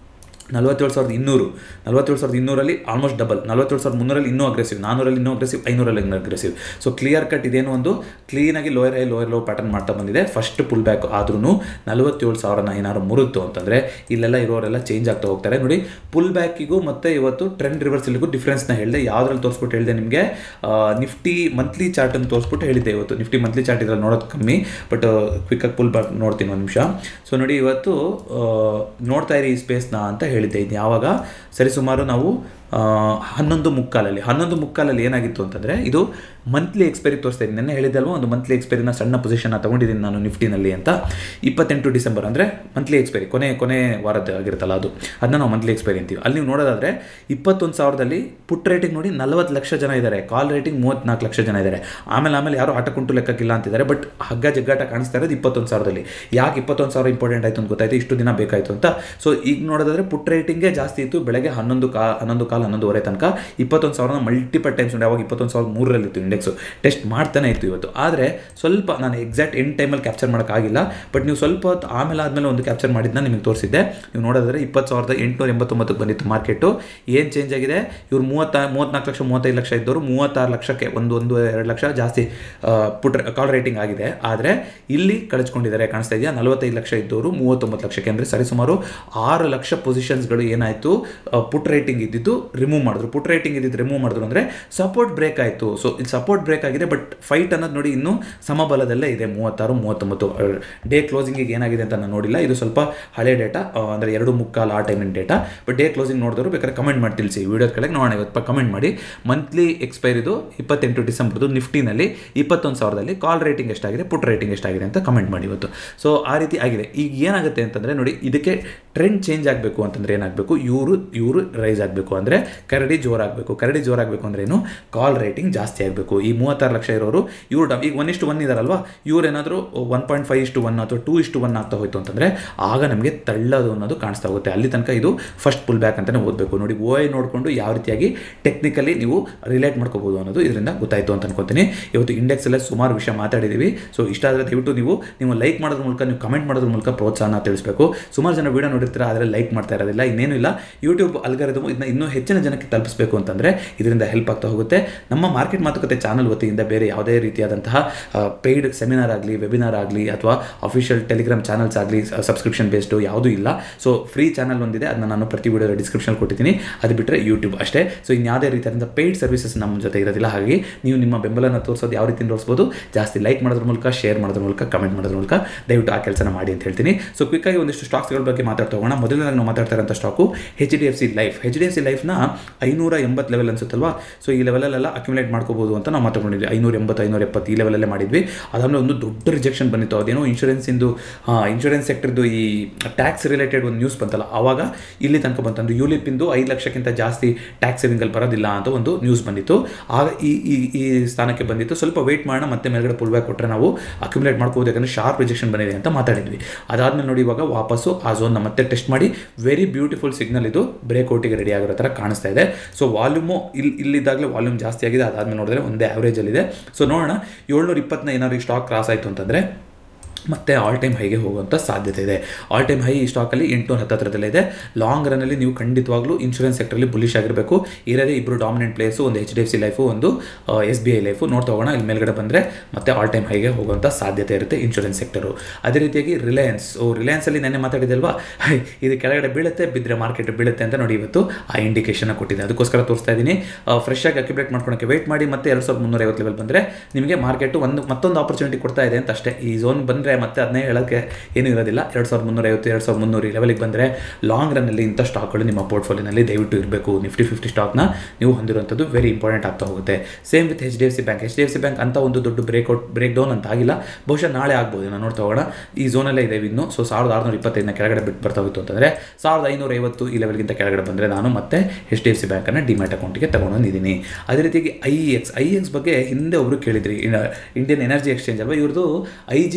[SPEAKER 1] ನಲ್ವತ್ತೇಳು ಸಾವಿರದ ಇನ್ನೂರು ನಲ್ವತ್ತೇಳು ಸಾವಿರದ ಇನ್ನೂರಲ್ಲಿ ಆಲ್ಮೋಸ್ಟ್ ಡಬಲ್ ನಲ್ವತ್ತೇಳು ಸಾವಿರದ ಮುನ್ನೂರಲ್ಲಿ ಇನ್ನೂ ಅಗ್ರೆಸಿವ್ ನಾನ್ನೂರಲ್ಲಿ ಇನ್ನೂ ಅಗ್ರೆಸಿವ್ ಐನೂರಲ್ಲಿ ಇನ್ನೂ ಅಗ್ರೆಸಿವ್ ಸೊ ಕ್ಲಿಯರ್ ಕಟ್ ಇದೇನು ಒಂದು ಕ್ಲೀನಾಗಿ lower high lower low pattern ಮಾಡ್ತಾ ಬಂದಿದೆ ಫಸ್ಟ್ ಪುಲ್ ಬ್ಯಾಕ್ ಆದ್ರೂ ನಲ್ವತ್ತೇಳು ಸಾವಿರನ ಏನಾದ್ರು ಮುರುತ್ತು ಅಂತಂದರೆ ಇಲ್ಲೆಲ್ಲ ಇರೋರೆಲ್ಲ ಚೇಂಜ್ ಆಗ್ತಾ ಹೋಗ್ತಾರೆ ನೋಡಿ ಪುಲ್ ಬ್ಯಾಕಿಗೂ ಮತ್ತು ಇವತ್ತು ಟ್ರೆಂಡ್ ರಿವರ್ಸಲ್ಗೂ ಡಿಫ್ರೆನ್ಸ್ನ ಹೇಳಿದೆ ಯಾವುದ್ರಲ್ಲಿ ತೋರಿಸ್ಬಿಟ್ಟು ಹೇಳಿದೆ ನಿಮಗೆ ನಿಫ್ಟಿ ಮಂತ್ಲಿ ಚಾರ್ಟನ್ನು ತೋರಿಸ್ಬಿಟ್ಟು ಹೇಳಿದ್ದೆ ಇವತ್ತು ನಿಫ್ಟಿ ಮಂತ್ಲಿ ಚಾರ್ಟ್ ಇದ್ರಲ್ಲಿ ನೋಡೋದು ಕಮ್ಮಿ ಬಟ್ ಕ್ವಿಕ್ಕಾಗಿ ಪುಲ್ ಬ್ಯಾಕ್ ನೋಡ್ತೀನಿ ಒಂದು ನಿಮಿಷ ಸೊ ನೋಡಿ ಇವತ್ತು ಆ, ನೋಡ್ತಾ ಇರಿ ಈ ಸ್ಪೇಸ್ನ ಅಂತ ಹೇಳಿದ್ದೆ ಇದು ಯಾವಾಗ ಸರಿಸುಮಾರು ನಾವು ಆ, ಹನ್ನೊಂದು ಮುಕ್ಕಾಲಲ್ಲಿ ಹನ್ನೊಂದು ಮುಕ್ಕಾಲಲ್ಲಿ ಏನಾಗಿತ್ತು ಅಂತಂದರೆ ಇದು ಮಂತ್ಲಿ ಎಕ್ಸ್ಪೈರಿ ತೋರಿಸ್ತಾ ಇದ್ದೀನಿ ನೆನ್ನೆ ಹೇಳಿದ್ದಲ್ವ ಒಂದು ಮಂತ್ಲಿ ಎಕ್ಸ್ಪೈರಿನ ಸಣ್ಣ ಪೊಸಿಷನ್ನ ತೊಗೊಂಡಿದ್ದೀನಿ ನಾನು ನಿಫ್ಟಿನಲ್ಲಿ ಅಂತ ಇಪ್ಪತ್ತೆಂಟು ಡಿಸೆಂಬರ್ ಅಂದರೆ ಮಂತ್ಲಿ ಎಕ್ಸ್ಪೈರಿ ಕೊನೆ ಕೊನೆ ವಾರದ ಆಗಿರುತ್ತಲ್ಲ ಅದು ಅದನ್ನ ನಾವು ಮಂತ್ಲಿ ಎಕ್ಸ್ಪೈರಿ ಅಂತೀವಿ ಅಲ್ಲಿ ನೀವು ನೋಡೋದಾದರೆ ಇಪ್ಪತ್ತೊಂದು ಸಾವಿರದಲ್ಲಿ ಪುಟ್ ರೇಟಿಂಗ್ ನೋಡಿ ನಲವತ್ತು ಲಕ್ಷ ಜನ ಇದ್ದಾರೆ ಕಾಲ್ ರೇಟಿಂಗ್ ಮೂವತ್ತ್ನಾಲ್ಕು ಲಕ್ಷ ಜನ ಇದ್ದಾರೆ ಆಮೇಲೆ ಆಮೇಲೆ ಯಾರು ಆಟ ಕುಂಟು ಲೆಕ್ಕಕ್ಕಿಲ್ಲ ಅಂತಿದ್ದಾರೆ ಬಟ್ ಹಗ್ಗ ಜಗ್ಗಾಟ ಕಾಣಿಸ್ತಾ ಇರೋದು ಇಪ್ಪತ್ತೊಂದು ಸಾವಿರದಲ್ಲಿ ಯಾಕೆ ಇಪ್ಪತ್ತೊಂದು ಸಾವಿರ ಇಂಪಾರ್ಟೆಂಟ್ ಆಯಿತು ಅಂತ ಗೊತ್ತಾಯಿತು ಇಷ್ಟು ದಿನ ಬೇಕಾಯಿತು ಅಂತ ಸೊ ಈಗ ನೋಡೋದಾದ್ರೆ ಪುಟ್ ರೇಟಿಂಗೇ ಜಾಸ್ತಿ ಇತ್ತು ಬೆಳಗ್ಗೆ ಹನ್ನೊಂದು ಕಾ ಹನ್ನೊಂದು ಕಾಲ್ ಹನ್ನೊಂದುವರೆ ತನಕ ಇಪ್ಪತ್ತೊಂದು ಸಾವಿರದ ಮಲ್ಟಿಪಲ್ ಟೈಮ್ಸ್ ನೋಡಿ ಅವಾಗ ಇಪ್ಪತ್ತೊಂದು ಸಾವಿರದ ಮೂರರಲ್ಲಿ ಇತ್ತು ಇಂಡೆಕ್ಸು ಟೆಸ್ಟ್ ಮಾಡ್ತಾನೆ ಇತ್ತು ಇವತ್ತು ಆದರೆ ಸ್ವಲ್ಪ ನಾನು ಎಕ್ಸಾಕ್ಟ್ ಎಂಡ್ ಟೈಮಲ್ಲಿ ಕ್ಯಾಪ್ಚರ್ ಮಾಡೋಕ್ಕಾಗಿಲ್ಲ ಬಟ್ ನೀವು ಸ್ವಲ್ಪ ಹೊತ್ತು ಆಮೇಲೆ ಆದಮೇಲೆ ಒಂದು ಕ್ಯಾಪ್ಚರ್ ಮಾಡಿದ್ದನ್ನ ನಿಮಗೆ ತೋರಿಸಿದ್ದೆ ನೀವು ನೋಡೋದಾದ್ರೆ ಇಪ್ಪತ್ತು ಸಾವಿರದ ಎಂಟುನೂರ ಎಂಬತ್ತೊಂಬತ್ತಕ್ಕೆ ಬಂದಿತ್ತು ಮಾರ್ಕೆಟು ಏನು ಚೇಂಜ್ ಆಗಿದೆ ಇವ್ರು ಮೂವತ್ತ ಮೂವತ್ನಾಲ್ಕು ಲಕ್ಷ ಮೂವತ್ತೈದು ಲಕ್ಷ ಇದ್ದವರು ಮೂವತ್ತಾರು ಲಕ್ಷಕ್ಕೆ ಒಂದು ಒಂದು ಎರಡು ಲಕ್ಷ ಜಾಸ್ತಿ ಆ, ಪುಟ್ ಕಾಲ್ ರೇಟಿಂಗ್ ಆಗಿದೆ ಆದರೆ ಇಲ್ಲಿ ಕಳಿಸ್ಕೊಂಡಿದ್ದಾರೆ ಕಾಣಿಸ್ತಾ ಇದೆಯಾ ನಲವತ್ತೈದು ಲಕ್ಷ ಇದ್ದವರು ಮೂವತ್ತೊಂಬತ್ತು ಲಕ್ಷಕ್ಕೆ ಅಂದರೆ ಸರಿಸುಮಾರು ಆರು ಲಕ್ಷ ಪೊಸಿಷನ್ಸ್ಗಳು ಏನಾಯಿತು ಪುಟ್ ರೇಟಿಂಗ್ ಇದ್ದಿದ್ದು ರಿಮೂವ್ ಮಾಡಿದ್ರು ಪುಟ್ ರೇಟಿಂಗ್ ಇದ್ದಿದ್ದು ರಿಮೂವ್ ಮಾಡಿದ್ರು ಅಂದರೆ ಸಪೋರ್ಟ್ ಬ್ರೇಕ್ ಆಯಿತು ಸೊ ಇಲ್ಲಿ ಸಪೋರ್ಟ್ ಬ್ರೇಕ್ ಆಗಿದೆ ಬಟ್ ಫೈಟ್ ಅನ್ನೋದು ನೋಡಿ ಇನ್ನೂ ಸಮಬಲದಲ್ಲೇ ಇದೆ ಮೂವತ್ತಾರು ಮೂವತ್ತೊಂಬತ್ತು ಡೇ ಕ್ಲೋಸಿಂಗಿಗೆ ಏನಾಗಿದೆ ಅಂತ ನಾನು ನೋಡಿಲ್ಲ ಇದು ಸ್ವಲ್ಪ ಹಳೆ ಡೇಟಾ ಅಂದರೆ ಎರಡು ಮುಕ್ಕಾಲು ಆ ಟೈಮಿನ ಡೇಟಾ ಬಟ್ ಡೇ ಕ್ಲೋಸಿಂಗ್ ನೋಡಿದ್ರು ಬೇಕಾದ್ರೆ ಕಮೆಂಟ್ ಮಾಡಿ ತಿಳಿಸಿ ವಿಡಿಯೋದ ಕೆಳಗೆ ನೋಡೋಣ ಇವತ್ತು ಕಮೆಂಟ್ ಮಾಡಿ ಮಂತ್ಲಿ ಎಕ್ಸ್ಪೈರಿದು ಇಪ್ಪತ್ತೆಂಟು ಡಿಸೆಂಬರ್ದು ನಿಫ್ಟಿನಲ್ಲಿ ಇಪ್ಪತ್ತೊಂದು ಸಾವಿರದಲ್ಲಿ ಕಾಲ್ ರೇಟಿಂಗ್ ಎಷ್ಟಾಗಿದೆ ಪುಟ್ ರೇಟಿಂಗ್ ಎಷ್ಟಾಗಿದೆ ಅಂತ ಕಮೆಂಟ್ ಮಾಡಿ ಇವತ್ತು ಸೊ ಆ ರೀತಿ ಆಗಿದೆ ಈಗ ಏನಾಗುತ್ತೆ ಅಂತಂದರೆ ನೋಡಿ ಇದಕ್ಕೆ ಟ್ರೆಂಡ್ ಚೇಂಜ್ ಆಗಬೇಕು ಅಂತಂದರೆ ಏನಾಗಬೇಕು ಇವರು ಇವರು ರೈಸ್ ಆಗಬೇಕು ಅಂದರೆ ಕರಡಿ ಜೋರಾಗಬೇಕು ಕರಡಿ ಜೋರಾಗಬೇಕು ಅಂದ್ರೆ ಏನು ಕಾಲ್ ರೇಟಿಂಗ್ ಜಾಸ್ತಿ ಆಗಬೇಕು ಈ ಮೂವತ್ತಾರು ಲಕ್ಷ ಇರೋರು ಇವರು ಡಮ್ ಈಗ ಒನ್ ಇಷ್ಟು ಒನ್ ಇದಾರಲ್ವಾ ಇವ್ರು ಏನಾದರೂ ಒನ್ ಪಾಯಿಂಟ್ ಫೈವ್ ಇಷ್ಟು ಒನ್ ಅಥವಾ ಟೂ ಇಷ್ಟು ಒನ್ ಆಗ್ತಾ ಹೋಯ್ತು ಅಂತಂದರೆ ಆಗ ನಮಗೆ ತಳ್ಳೋದು ಅನ್ನೋದು ಕಾಣಿಸ್ತಾ ಹೋಗುತ್ತೆ ಅಲ್ಲಿ ತನಕ ಇದು ಫಸ್ಟ್ ಪುಲ್ ಬ್ಯಾಕ್ ಅಂತಲೇ ಓದಬೇಕು ನೋಡಿ ಓ ಐ ನೋಡಿಕೊಂಡು ಯಾವ ರೀತಿಯಾಗಿ ಟೆಕ್ನಿಕಲಿ ನೀವು ರಿಲೇಟ್ ಮಾಡ್ಕೋಬೋದು ಅನ್ನೋದು ಇದರಿಂದ ಗೊತ್ತಾಯಿತು ಅಂತ ಅನ್ಕೋತೀನಿ ಇವತ್ತು ಇಂಡೆಕ್ಸ್ ಎಲ್ಲ ಸುಮಾರು ವಿಷಯ ಮಾತಾಡಿದ್ದೀವಿ ಸೊ ಇಷ್ಟ ಆದರೆ ದಯವಿಟ್ಟು ನೀವು ನೀವು ಲೈಕ್ ಮಾಡೋದ್ರ ಮೂಲಕ ನೀವು ಕಮೆಂಟ್ ಮಾಡೋದ್ರ ಮೂಲಕ ಪ್ರೋತ್ಸಾಹನ ತಿಳಿಸಬೇಕು ಸುಮಾರು ಜನ ವೀಡಿಯೋ ನೋಡಿರ್ತೀರ ಆದರೆ ಲೈಕ್ ಮಾಡ್ತಾ ಇರೋದಿಲ್ಲ ಇನ್ನೇನು ಇಲ್ಲ ಯೂಟ್ಯೂಬ್ ಅಲ್ಗಾರಿದಮ್ ಇದನ್ನ ಇನ್ನೂ ಹೆಚ್ಚಿನ ಜನಕ್ಕೆ ತಲುಪಿಸಬೇಕು ಅಂತಂದರೆ ಇದರಿಂದ ಹೆಲ್ಪ್ ಆಗ್ತಾ ಹೋಗುತ್ತೆ ನಮ್ಮ ಮಾರ್ಕೆಟ್ ಮಾತುಕತೆ ಚಾನಲ್ ವತಿಯಿಂದ ಬೇರೆ ಯಾವುದೇ ರೀತಿಯಾದಂತಹ ಪೇಯ್ಡ್ ಸೆಮಿನಾರ್ ಆಗಲಿ ವೆಬಿನಾರ್ ಆಗಲಿ ಅಥವಾ ಅಫಿಷಿಯಲ್ ಟೆಲಿಗ್ರಾಮ್ ಚಾನಲ್ಸ್ ಆಗಲಿ ಸಬ್ಸ್ಕ್ರಿಪ್ಷನ್ ಬೇಸ್ಡು ಯಾವುದೂ ಇಲ್ಲ ಸೊ ಫ್ರೀ ಚಾನಲ್ ಒಂದಿದೆ ಅದನ್ನ ನಾನು ಪ್ರತಿ ವಿಡಿಯೋ ಡಿಸ್ಕ್ರಿಪ್ಷನ್ ಕೊಟ್ಟಿದ್ದೀನಿ ಅದು ಬಿಟ್ಟರೆ ಯೂಟ್ಯೂಬ್ ಅಷ್ಟೇ ಸೊ ಇನ್ಯಾವುದೇ ರೀತಿಯಾದಂಥ ಪೇಯ್ಡ್ ಸರ್ವಿಸಸ್ ನಮ್ಮ ಜೊತೆ ಇರೋದಿಲ್ಲ ಹಾಗಾಗಿ ನೀವು ನಿಮ್ಮ ಬೆಂಬಲನ ತೋರಿಸೋದು ಯಾವ ರೀತಿ ತೋರಿಸ್ಬೋದು ಜಾಸ್ತಿ ಲೈಕ್ ಮಾಡೋದ್ರ ಮೂಲಕ ಶೇರ್ ಮಾಡೋದ್ರ ಮೂಲಕ ಕಮೆಂಟ್ ಮಾಡೋದ್ರ ಮೂಲಕ ದಯವಿಟ್ಟು ಆ ಕೆಲಸನ ಮಾಡಿ ಅಂತ ಹೇಳ್ತೀನಿ ಸೊ ಕ್ವಿಕ್ಕಾಗಿ ಒಂದಿಷ್ಟು ಸ್ಟಾಕ್ಸ್ಗಳ ಬಗ್ಗೆ ಮಾತಾಡ್ತಾ ಹೋಗೋಣ ಮೊದಲನೇದಾಗಿ ನಾವು ಮಾತಾಡ್ತಾ ಇರೋಂಥ stock H D F C life H D F C ಲೈಫ್ನ ಐನೂರ ಎಂಬತ್ತು ಲೆವೆಲ್ ಅನ್ಸುತ್ತಲ್ವಾ ಸೊ ಈ ಲೆವೆಲಲ್ಲೆಲ್ಲ ಅಕ್ಯುಮುಲೇಟ್ ಮಾಡ್ಕೋಬೋದು ಅಂತ ನಾವು ಮಾತಾಡ್ಕೊಂಡಿದ್ವಿ ಐನೂರ ಎಂಬತ್ತು ಐನೂರ ಎಪ್ಪತ್ತು ಈ ಲೆವೆಲಲ್ಲೇ ಮಾಡಿದ್ವಿ ಅದಾದಮೇಲೆ ಒಂದು ದೊಡ್ಡ ರಿಜೆಕ್ಷನ್ ಬಂದಿತ್ತು ಅದೇನೋ ಇನ್ಶೂರೆನ್ಸಿಂದು ಇನ್ಶೂರೆನ್ಸ್ ಸೆಕ್ಟರ್ದು ಈ ಟ್ಯಾಕ್ಸ್ ರಿಲೇಟೆಡ್ ಒಂದು ನ್ಯೂಸ್ ಬಂತಲ್ಲ ಆವಾಗ ಇಲ್ಲಿ ತನಕ ಬಂತಂದು ಯುಲಿಪಿಂದು ಐದು ಲಕ್ಷಕ್ಕಿಂತ ಜಾಸ್ತಿ ಟ್ಯಾಕ್ಸ್ ಸೇವಿಂಗಲ್ಲಿ ಬರೋದಿಲ್ಲ ಅಂತ ಒಂದು ನ್ಯೂಸ್ ಬಂದಿತ್ತು ಆಗ ಈ ಈ ಈ ಸ್ಥಾನಕ್ಕೆ ಬಂದಿತ್ತು ಸ್ವಲ್ಪ ವೆಯ್ಟ್ ಮಾಡೋಣ ಮತ್ತೆ ಮೇಲ್ಗಡೆ ಪುಲ್ ಬ್ಯಾಕ್ ಕೊಟ್ಟರೆ ನಾವು ಅಕ್ಯುಮುಲೇಟ್ ಮಾಡ್ಕೋಬೋದು ಯಾಕಂದರೆ ಶಾರ್ಪ್ ರಿಜೆಕ್ಷನ್ ಬಂದಿದೆ ಅಂತ ಮಾತಾಡಿದ್ವಿ ಅದಾದ್ಮೇಲೆ ನೋಡಿ ಇವಾಗ ವಾಪಸ್ಸು ಆ ಝೋನ್ನ ಮತ್ತೆ ಟೆಸ್ಟ್ ಮಾಡಿ ವೆರಿ ಬ್ಯೂಟಿಫುಲ್ ಸಿಗ್ನಲ್ ಇದು ಬ್ರೇಕ್ಔಟಿಗೆ ರೆಡಿ ಆಗಿರೋ ಥರ ಕಾಣಿಸ್ತಾ ಇದೆ ಸೊ ವಾಲ್ಯೂಮು ಇಲ್ಲಿ ಇಲ್ಲಿದ್ದಾಗಲೇ ವಾಲ್ಯೂಮ್ ಜಾಸ್ತಿ ಆಗಿದೆ ಅದಾದ್ಮೇಲೆ ನೋಡಿದ್ರೆ ಒಂದೇ ಆ್ಯಾವ್ರೇಜಲ್ಲಿದೆ ಸೊ ನೋಡೋಣ ಏಳ್ನೂರ ಇಪ್ಪತ್ತನೇ ಏನಾದ್ರು ಈ ಸ್ಟಾಕ್ ಕ್ರಾಸ್ ಆಯಿತು ಅಂತಂದರೆ ಮತ್ತೆ ಆಲ್ ಟೈಮ್ ಹೈಗೆ ಹೋಗುವಂಥ ಸಾಧ್ಯತೆ ಇದೆ ಆಲ್ ಟೈಮ್ ಹೈ ಈ ಸ್ಟಾಕಲ್ಲಿ ಎಂಟುನೂರ ಹತ್ತತ್ರದಲ್ಲೇ ಇದೆ ಲಾಂಗ್ ರನ್ನಲ್ಲಿ ನೀವು ಖಂಡಿತವಾಗ್ಲೂ ಇನ್ಶೂರೆನ್ಸ್ ಸೆಕ್ಟರಲ್ಲಿ ಬುಲಿಶ್ ಆಗಿರಬೇಕು ಇರೋದೇ ಇಬ್ಬರು ಡಾಮಿನೆಂಟ್ ಪ್ಲೇಯರ್ಸು ಒಂದು H D F C life ಒಂದು ಎಸ್ ಬಿ ಐ ಲೈಫು ನೋಡ್ತಾ ಹೋಗೋಣ ಇಲ್ಲಿ ಮೇಲ್ಗಡೆ ಬಂದರೆ ಮತ್ತೆ ಆಲ್ ಟೈಮ್ ಹೈಗೆ ಹೋಗುವಂಥ ಸಾಧ್ಯತೆ ಇರುತ್ತೆ ಇನ್ಶೂರೆನ್ಸ್ ಸೆಕ್ಟರು ಅದೇ ರೀತಿಯಾಗಿ ರಿಲಯನ್ಸ್ ಓ ರಿಲಯನ್ಸಲ್ಲಿ ನೆನ್ನೆ ಮಾತಾಡಿದಲ್ವಾ ಇದು ಕೆಳಗಡೆ ಬೀಳುತ್ತೆ ಬಿದ್ದರೆ ಮಾರ್ಕೆಟ್ ಬೀಳುತ್ತೆ ಅಂತ ನೋಡಿ ಇವತ್ತು ಆ ಇಂಡಿಕೇಶನ್ ಕೊಟ್ಟಿದೆ ಅದಕ್ಕೋಸ್ಕರ ತೋರಿಸ್ತಾ ಇದ್ದೀನಿ ಫ್ರೆಶ್ ಆಗಿ ಅಕ್ಯುಪೇಟ್ ಮಾಡ್ಕೊಳಕ್ಕೆ ವೇಟ್ ಮಾಡಿ ಮತ್ತೆ ಎರಡು ಸಾವಿರದ ಮುನ್ನೂರ ಐವತ್ತು ಲೆವೆಲ್ ಬಂದರೆ ನಿಮಗೆ ಮಾರ್ಕೆಟ್ ಒಂದು ಮತ್ತೊಂದು ಆಪರ್ಚುನಿಟಿ ಕೊಡ್ತಾ ಇದೆ ಅಂತ ಅಷ್ಟೇ ಈ ಝೋನ್ ಬಂದರೆ ಮತ್ತೆ ಅದನ್ನೇ ಹೇಳೋಕ್ಕೆ ಏನೂ ಇರೋದಿಲ್ಲ ಎರಡು ಸಾವಿರದ ಮುನ್ನೂರ ಐವತ್ತು ಎರಡು ಸಾವಿರದ ಮುನ್ನೂರು ಈ ಲೆವೆಲಿಗೆ ಬಂದರೆ ಲಾಂಗ್ ರನ್ನಲ್ಲಿ ಇಂಥ ಸ್ಟಾಕ್ಗಳು ನಿಮ್ಮ ಪೋರ್ಟ್ಫೋಲಿಯೋನಲ್ಲಿ ದಯವಿಟ್ಟು ಇರಬೇಕು ನಿಫ್ಟಿ ಫಿಫ್ಟಿ ಸ್ಟಾಕ್ನ ನೀವು ಹೊಂದಿರುವಂಥದ್ದು ವೆರಿ ಇಂಪಾರ್ಟೆಂಟ್ ಆಗ್ತಾ ಹೋಗುತ್ತೆ same with H D F C bank H D F C bank ಅಂತ ಒಂದು ದೊಡ್ಡ ಬ್ರೇಕ್ಔಟ್ ಬ್ರೇಕ್ ಡೌನ್ ಅಂತ ಆಗಿಲ್ಲ ಬಹುಶಃ ನಾಳೆ ಆಗ್ಬೋದು ನಾನು ನೋಡ್ತಾ ಹೋಗೋಣ ಈ ಝೋನಲ್ಲೇ ಇದೆ ಇನ್ನು ಸೊ ಸಾವಿರದ ಆರುನೂರ ಇಪ್ಪತ್ತೈದನ ಕೆಳಗಡೆ ಬಿಟ್ಟು ಬರ್ತಾ ಹೋಯಿತು ಅಂತಂದರೆ ಸಾವಿರದ ಐನೂರ ಐವತ್ತು ಈ ಲೆವೆಲ್ಗಿಂತ ಕೆಳಗಡೆ ಬಂದರೆ ನಾನು ಮತ್ತೆ ಎಚ್ ಡಿ ಎಫ್ ಸಿ ಬ್ಯಾಂಕನ್ನು ಡಿಮ್ಯಾಟ್ ಅಕೌಂಟಿಗೆ ತಗೊಂಡು ಬಂದಿದ್ದೀನಿ ಅದೇ ರೀತಿಯಾಗಿ ಐ ಎಕ್ಸ್ ಐ ಎಕ್ಸ್ ಬಗ್ಗೆ ಹಿಂದೆ ಒಬ್ಬರು ಕೇಳಿದ್ರಿ ಇಂಡಿಯನ್ ಎನರ್ಜಿ ಎಕ್ಸ್ಚೇಂಜ್ ಅಲ್ವಾ ಇವ್ರದ್ದು ಐ ಜಿ